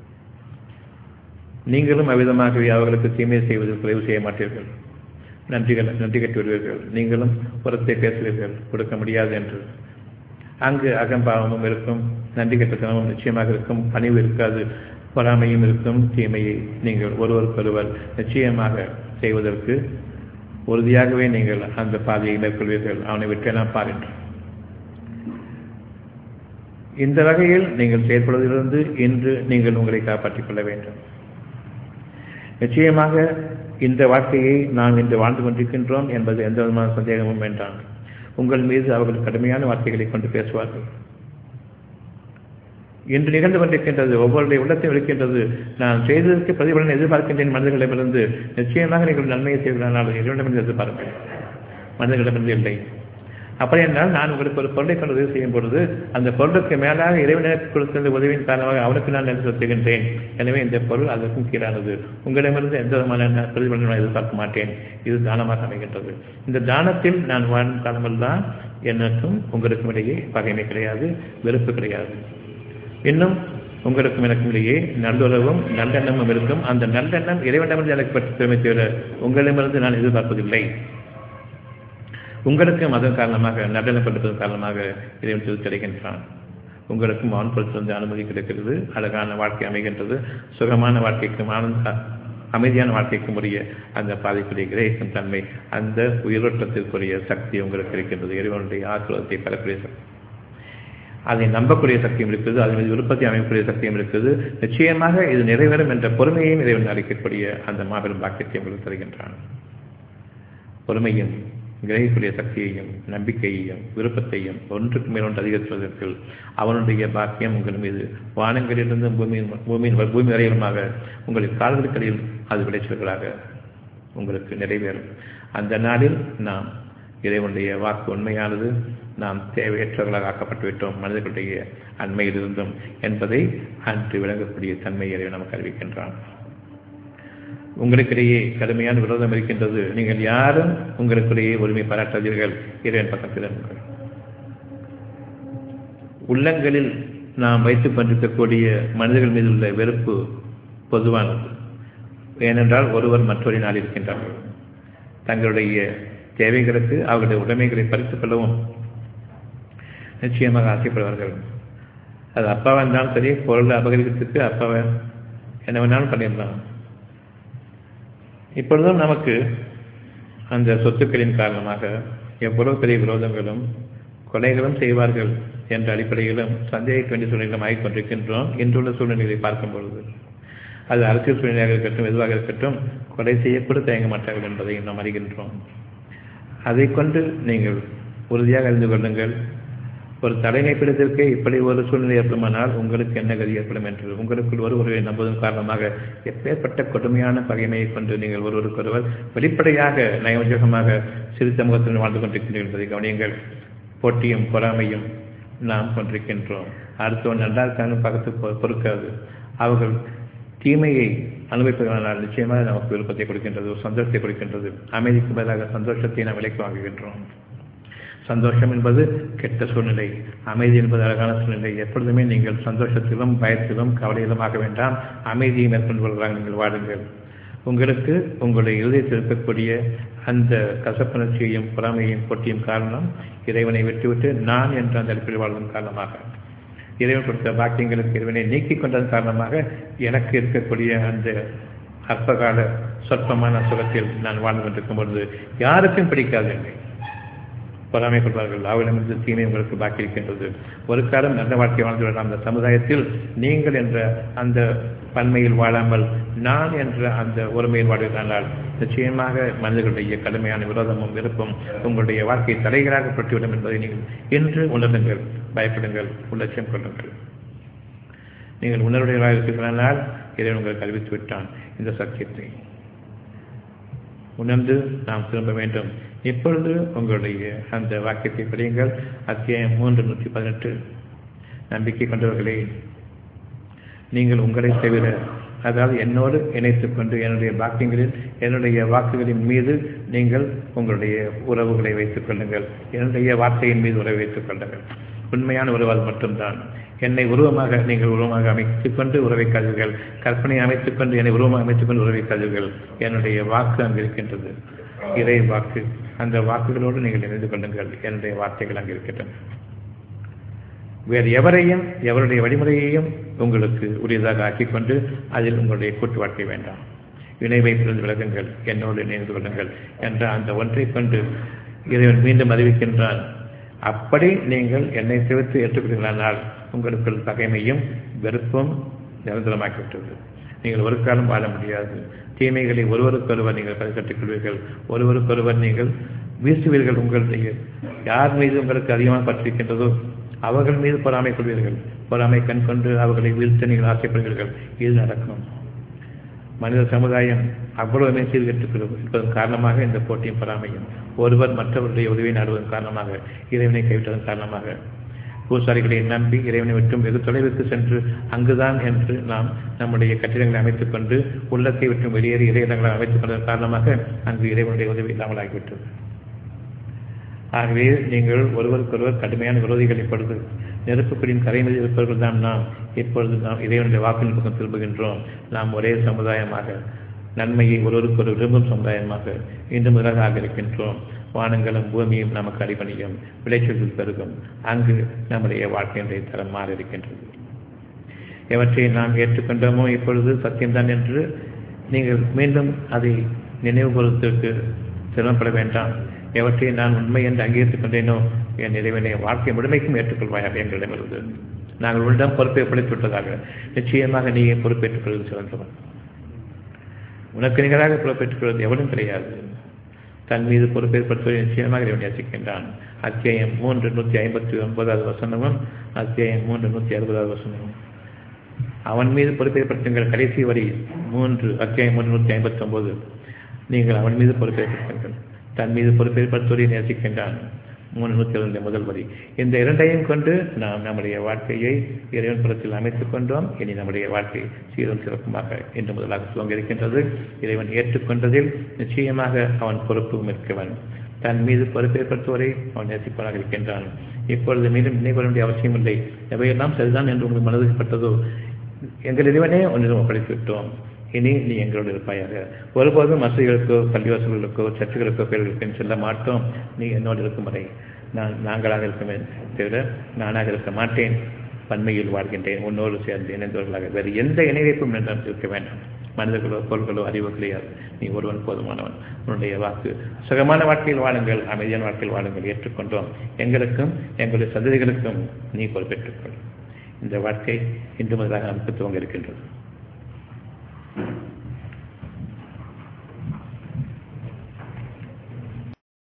Speaker 1: நீங்களும் அவ்விதமாகவே அவர்களுக்கு தீமை செய்வதில் குறைவு செய்ய மாட்டீர்கள் நன்றிகள் நன்றி கட்டி வருவீர்கள் நீங்களும் புறத்தை பேசுவீர்கள் கொடுக்க முடியாது என்று அங்கு அகம்பாவமும் இருக்கும் நன்றி கட்டத்தனமும் நிச்சயமாக இருக்கும் பணிவு இருக்காது பொறாமையும் இருக்கும் தீமையை நீங்கள் ஒருவருக்கொருவர் நிச்சயமாக செய்வதற்கு உறுதியாகவே நீங்கள் அந்த பாதையை மேற்கொள்வீர்கள் அவனை விட்டெல்லாம் பாருங்கள் இந்த வகையில் நீங்கள் செயல்படுவதிலிருந்து இன்று நீங்கள் உங்களை காப்பாற்றிக் கொள்ள வேண்டும் நிச்சயமாக இந்த வாழ்க்கையை நாம் இன்று வாழ்ந்து கொண்டிருக்கின்றோம் என்பது எந்த விதமான சந்தேகமும் வேண்டாம் உங்கள் மீது அவர்கள் கடுமையான வார்த்தைகளை கொண்டு பேசுவார்கள் இன்று நிகழ்ந்து கொண்டிருக்கின்றது ஒவ்வொருடைய உள்ளத்தை இருக்கின்றது நான் செய்ததற்கு பிரதிபலன் எதிர்பார்க்கின்றேன் மனிதர்களிடமிருந்து நிச்சயமாக நீங்கள் நன்மையை செய்வதனால் இறைவனிடமிருந்து எதிர்பார்ப்பேன் மனிதர்களிடமிருந்து இல்லை அப்படி என்றால் நான் உங்களுக்கு ஒரு பொருளை கொண்டு உதவி செய்யும் பொழுது அந்த பொருளுக்கு மேலாக இறைவனுக்கு கொடுத்த உதவியின் காரணமாக அவனுக்கு நான் நன்றி செலுத்துகின்றேன் எனவே இந்த பொருள் அதற்கும் கீழானது உங்களிடமிருந்து எந்த விதமான பிரதிபலனும் நான் எதிர்பார்க்க மாட்டேன் இது தானமாக அமைகின்றது இந்த தானத்தில் நான் வாழும் காலமெல்லாம் எனக்கும் உங்களுக்கும் இடையே பகைமை கிடையாது வெறுப்பு கிடையாது இன்னும் உங்களுக்கும் எனக்கும் இடையே நல்லுறவும் நல்லெண்ணமும் இருக்கும் அந்த நல்லெண்ணம் இறைவனிடமிருந்து எனக்கு பெற்றுமே தவிர உங்களிடமிருந்து நான் எதிர்பார்ப்பதில்லை உங்களுக்கும் அதன் காரணமாக நல்லெண்ணம் பெற்றதன் காரணமாக இறைவன் திருத்தி கிடைக்கின்றான் உங்களுக்கும் அவன் பொறுத்திருந்த அனுமதி கிடைக்கிறது அழகான வாழ்க்கை அமைகின்றது சுகமான வாழ்க்கைக்கும் ஆனந்த அமைதியான வாழ்க்கைக்கும் உரிய அந்த பாதைக்குரிய கிரகிக்கும் தன்மை அந்த உயிரோட்டத்திற்குரிய சக்தி உங்களுக்கு இருக்கின்றது இறைவனுடைய ஆசீர்வாதத்தை பெறக்கூடிய சக்தி அதை நம்பக்கூடிய சக்தியும் இருக்குது அதன் மீது விருப்பத்தை அமைக்கக்கூடிய சக்தியும் இருக்குது நிச்சயமாக இது நிறைவேறும் என்ற பொறுமையையும் இறைவன் அளிக்கக்கூடிய அந்த மாபெரும் பாக்கியத்தை உங்களுக்கு தருகின்றான் பொறுமையும் கிரகிக்கூடிய சக்தியையும் நம்பிக்கையையும் விருப்பத்தையும் ஒன்றுக்கு மேல் ஒன்று அதிகரிப்பதற்கு அவனுடைய பாக்கியம் உங்கள் மீது வானங்களிலிருந்து பூமியின் பூமியின் பூமி வரையிலுமாக உங்களின் கால்களுக்கடியில் அது விளைச்சல்களாக உங்களுக்கு நிறைவேறும் அந்த நாளில் நாம் இறைவனுடைய வாக்கு உண்மையானது நாம் தேவையற்றவர்களாக ஆக்கப்பட்டு விட்டோம் மனிதர்களுடைய அண்மையிலிருந்தும் என்பதை அன்று விளங்கக்கூடிய தன்மை இறைவன் நமக்கு அறிவிக்கின்றான் உங்களுக்கிடையே கடுமையான விரோதம் இருக்கின்றது நீங்கள் யாரும் உங்களுக்கிடையே உரிமை பாராட்டாதீர்கள் இறைவன் பக்கத்தில் இருங்கள் உள்ளங்களில் நாம் வைத்துக் கொண்டிருக்கக்கூடிய மனிதர்கள் மீது உள்ள வெறுப்பு பொதுவானது ஏனென்றால் ஒருவர் மற்றொரு இருக்கின்றார்கள் தங்களுடைய தேவைகளுக்கு அவர்களுடைய உடைமைகளை பறித்துக் கொள்ளவும் நிச்சயமாக ஆசைப்படுவார்கள் அது அப்பாவாக இருந்தாலும் சரி பொருளை அபகரிக்கிறதுக்கு அப்பாவை என்ன வேணாலும் பண்ணிடலாம் இப்பொழுதும் நமக்கு அந்த சொத்துக்களின் காரணமாக எவ்வளவு பெரிய விரோதங்களும் கொலைகளும் செய்வார்கள் என்ற அடிப்படையிலும் சந்தேகிக்க வேண்டிய சூழ்நிலைகளும் ஆகிக் கொண்டிருக்கின்றோம் இன்றுள்ள சூழ்நிலைகளை பார்க்கும் பொழுது அது அரசியல் சூழ்நிலையாக இருக்கட்டும் எதுவாக இருக்கட்டும் கொலை செய்யக்கூட தயங்க மாட்டார்கள் என்பதை நாம் அறிகின்றோம் அதை கொண்டு நீங்கள் உறுதியாக அறிந்து கொள்ளுங்கள் ஒரு தலைமைப்பிடத்திற்கே இப்படி ஒரு சூழ்நிலை ஏற்படுமானால் உங்களுக்கு என்ன கதி ஏற்படும் என்று உங்களுக்குள் ஒருவரை நம்புவதன் காரணமாக எப்பேற்பட்ட கொடுமையான பகைமையை கொண்டு நீங்கள் ஒருவருக்கொருவர் வெளிப்படையாக நயவஞ்சகமாக சிறுத்த முகத்துடன் வாழ்ந்து கொண்டிருக்கின்றீர்கள் என்பதை கவனியுங்கள் போட்டியும் பொறாமையும் நாம் கொண்டிருக்கின்றோம் அடுத்தவன் நல்லா இருக்கான்னு பார்த்து பொறுக்காது அவர்கள் தீமையை அனுபவிப்பதனால் நிச்சயமாக நமக்கு விருப்பத்தை கொடுக்கின்றது ஒரு சந்தோஷத்தை கொடுக்கின்றது அமைதிக்கு பதிலாக சந்தோஷத்தை நாம் விலைக்கு வாங்குகின்றோம் சந்தோஷம் என்பது கெட்ட சூழ்நிலை அமைதி என்பது அழகான சூழ்நிலை எப்பொழுதுமே நீங்கள் சந்தோஷத்திலும் பயத்திலும் கவலையிலும் ஆக வேண்டாம் அமைதியை மேற்கொண்டு கொள்கிறாங்க நீங்கள் வாடுங்கள் உங்களுக்கு உங்களுடைய இருதயத்தில் இருக்கக்கூடிய அந்த கசப்புணர்ச்சியையும் பொறாமையையும் போட்டியும் காரணம் இறைவனை விட்டுவிட்டு நான் என்ற அந்த அடிப்படையில் வாழ்வதன் காரணமாக இறைவன் கொடுத்த பாக்கியங்களுக்கு இறைவனை நீக்கிக் கொண்டதன் காரணமாக எனக்கு இருக்கக்கூடிய அந்த அற்பகால சொற்பமான சுகத்தில் நான் வாழ்ந்து கொண்டிருக்கும் பொழுது யாருக்கும் பிடிக்காது என்னை பொறாமை கொள்வார்கள் அவரிடமிருந்து தீமை உங்களுக்கு பாக்கி இருக்கின்றது ஒரு காலம் நல்ல வாழ்க்கை வாழ்ந்து வரலாம் அந்த சமுதாயத்தில் நீங்கள் என்ற அந்த பன்மையில் வாழாமல் நான் என்ற அந்த ஒருமையில் வாழ்வதானால் நிச்சயமாக மனிதர்களுடைய கடுமையான விரோதமும் விருப்பம் உங்களுடைய வாழ்க்கை தலைகளாக பட்டுவிடும் என்பதை நீங்கள் இன்று உணருங்கள் பயப்படுங்கள் உள்ளட்சியம் கொள்ளுங்கள் நீங்கள் உணர்வுடையவராக இருக்கிறானால் இதை உங்களுக்கு அறிவித்து விட்டான் இந்த சத்தியத்தை உணர்ந்து நாம் திரும்ப வேண்டும் இப்பொழுது உங்களுடைய அந்த வாக்கியத்தை படியுங்கள் அத்தியாயம் மூன்று நூற்றி பதினெட்டு நம்பிக்கை கொண்டவர்களே நீங்கள் உங்களை தவிர அதாவது என்னோடு இணைத்துக் கொண்டு என்னுடைய வாக்கியங்களில் என்னுடைய வாக்குகளின் மீது நீங்கள் உங்களுடைய உறவுகளை வைத்துக் கொள்ளுங்கள் என்னுடைய வார்த்தையின் மீது உறவை வைத்துக் கொள்ளுங்கள் உண்மையான உறவால் மட்டும்தான் என்னை உருவமாக நீங்கள் உருவமாக அமைத்துக் கொண்டு உறவைக்காதீர்கள் கற்பனை அமைத்துக் கொண்டு என்னை உருவமாக அமைத்துக் கொண்டு உறவைக்காதீர்கள் என்னுடைய வாக்கு அங்கு இருக்கின்றது இறை வாக்கு அந்த வாக்குகளோடு நீங்கள் இணைந்து கொள்ளுங்கள் என்னுடைய வார்த்தைகள் அங்கு இருக்கின்றன வேறு எவரையும் எவருடைய வழிமுறையையும் உங்களுக்கு உரியதாக ஆக்கிக்கொண்டு அதில் உங்களுடைய கூட்டு வாழ்க்கை வேண்டாம் இணைவை பிறந்து விலகுங்கள் என்னோடு இணைந்து கொள்ளுங்கள் என்ற அந்த ஒன்றை கொண்டு இறைவன் மீண்டும் அறிவிக்கின்றான் அப்படி நீங்கள் என்னை தவிர்த்து ஏற்றுக்கொள்கிறானால் உங்களுக்குள் பகைமையும் வெறுப்பும் நிரந்தரமாக்கிவிட்டது நீங்கள் ஒரு காலம் வாழ முடியாது தீமைகளை ஒருவருக்கொருவர் நீங்கள் கற்றுக் கொள்வீர்கள் ஒருவருக்கொருவர் நீங்கள் வீசுவீர்கள் உங்களுடைய யார் மீது உங்களுக்கு அதிகமாக பற்றிருக்கின்றதோ அவர்கள் மீது பொறாமை கொள்வீர்கள் பொறாமை கண் கொண்டு அவர்களை வீழ்த்த நீங்கள் ஆசைப்படுவீர்கள் இது நடக்கும் மனித சமுதாயம் அவ்வளவுமே சீர்கெட்டுக் இருப்பதன் காரணமாக இந்த போட்டியும் பொறாமையும் ஒருவர் மற்றவருடைய உதவியை நாடுவதன் காரணமாக இறைவனை கைவிட்டதன் காரணமாக பூசாரிகளை நம்பி இறைவனை விட்டும் வெகு தொலைவிற்கு சென்று அங்குதான் என்று நாம் நம்முடைய கட்டிடங்களை அமைத்துக் கொண்டு உள்ளத்தை விட்டும் வெளியேறி இறையிடங்களை அமைத்துக் கொண்டதன் காரணமாக அங்கு இறைவனுடைய உதவி இல்லாமல் ஆகிவிட்டது ஆகவே நீங்கள் ஒருவருக்கொருவர் கடுமையான விரோதிகள் இப்பொழுது நெருப்புக்குடியின் கரை மீது இருப்பவர்கள் தான் நாம் இப்பொழுது நாம் இறைவனுடைய வாக்கின் பக்கம் திரும்புகின்றோம் நாம் ஒரே சமுதாயமாக நன்மையை ஒருவருக்கு ஒரு விரும்பும் சமுதாயமாக இன்று முதலாக இருக்கின்றோம் வானங்களும் பூமியும் நமக்கு அடிபணியும் விளைச்சல்கள் பெருகும் அங்கு நம்முடைய வாழ்க்கையினுடைய தரம் மாறி இருக்கின்றது எவற்றை நாம் ஏற்றுக்கொண்டோமோ இப்பொழுது சத்தியம்தான் என்று நீங்கள் மீண்டும் அதை நினைவு கூறுவதற்கு சிரமப்பட வேண்டாம் எவற்றை நான் உண்மை என்று அங்கீகரித்துக் கொண்டேனோ என் இறைவனை வாழ்க்கை முழுமைக்கும் ஏற்றுக்கொள்வாயாக எங்களிடமிருந்து நாங்கள் உன்னிடம் பொறுப்பை ஒப்படைத்து விட்டதாக நிச்சயமாக நீ பொறுப்பேற்றுக் கொள்வது சிறந்தவன் உனக்கு நிகராக பொறுப்பேற்றுக் கொள்வது எவனும் கிடையாது தன் மீது பொறுப்பேற்படுத்துவதை நிச்சயமாக இறைவன் நேசிக்கின்றான் அத்தியாயம் மூன்று நூற்றி ஐம்பத்தி ஒன்பதாவது வசனமும் அத்தியாயம் மூன்று நூற்றி அறுபதாவது வசனமும் அவன் மீது பொறுப்பேற்படுத்துங்கள் கடைசி வரி மூன்று அத்தியாயம் மூன்று நூற்றி ஐம்பத்தி ஒன்பது நீங்கள் அவன் மீது பொறுப்பேற்படுத்துங்கள் தன் மீது பொறுப்பேற்படுத்துவதை நேசிக்கின்றான் மூணு நூற்றி எழுந்த முதல் வரி இந்த இரண்டையும் கொண்டு நாம் நம்முடைய வாழ்க்கையை இறைவன் புறத்தில் அமைத்துக் கொண்டோம் இனி நம்முடைய வாழ்க்கை சீரும் சிறப்புமாக இன்று முதலாக துவங்க இருக்கின்றது இறைவன் ஏற்றுக்கொண்டதில் நிச்சயமாக அவன் பொறுப்பு மிக்கவன் தன் மீது பொறுப்பேற்படுத்துவரை அவன் நேசிப்பவனாக இருக்கின்றான் இப்பொழுது மீண்டும் நினைவு வேண்டிய அவசியம் இல்லை எவையெல்லாம் சரிதான் என்று உங்களுக்கு மனதில் பட்டதோ எங்கள் இறைவனே ஒன்றிடம் ஒப்படைத்து விட்டோம் இனி நீ எங்களோடு இருப்பாயாக ஒருபோதும் மசதிகளுக்கோ பள்ளிவாசல்களுக்கோ சர்ச்சுகளுக்கோ பேர்களுக்கோ செல்ல மாட்டோம் நீ என்னோடு இருக்கும் வரை நான் நாங்களாக இருக்கமே தவிர நானாக இருக்க மாட்டேன் பன்மையில் வாழ்கின்றேன் உன்னோடு சேர்ந்து இணைந்தவர்களாக வேறு எந்த இணைவைப்பும் என்றால் இருக்க வேண்டாம் மனிதர்களோ பொருள்களோ அறிவோ கிடையாது நீ ஒருவன் போதுமானவன் உன்னுடைய வாக்கு சுகமான வாழ்க்கையில் வாழுங்கள் அமைதியான வாழ்க்கையில் வாழுங்கள் ஏற்றுக்கொண்டோம் எங்களுக்கும் எங்களுடைய சந்ததிகளுக்கும் நீ பொறுப்பேற்றுக்கொள் இந்த வாழ்க்கை இன்று முதலாக நமக்கு துவங்க இருக்கின்றது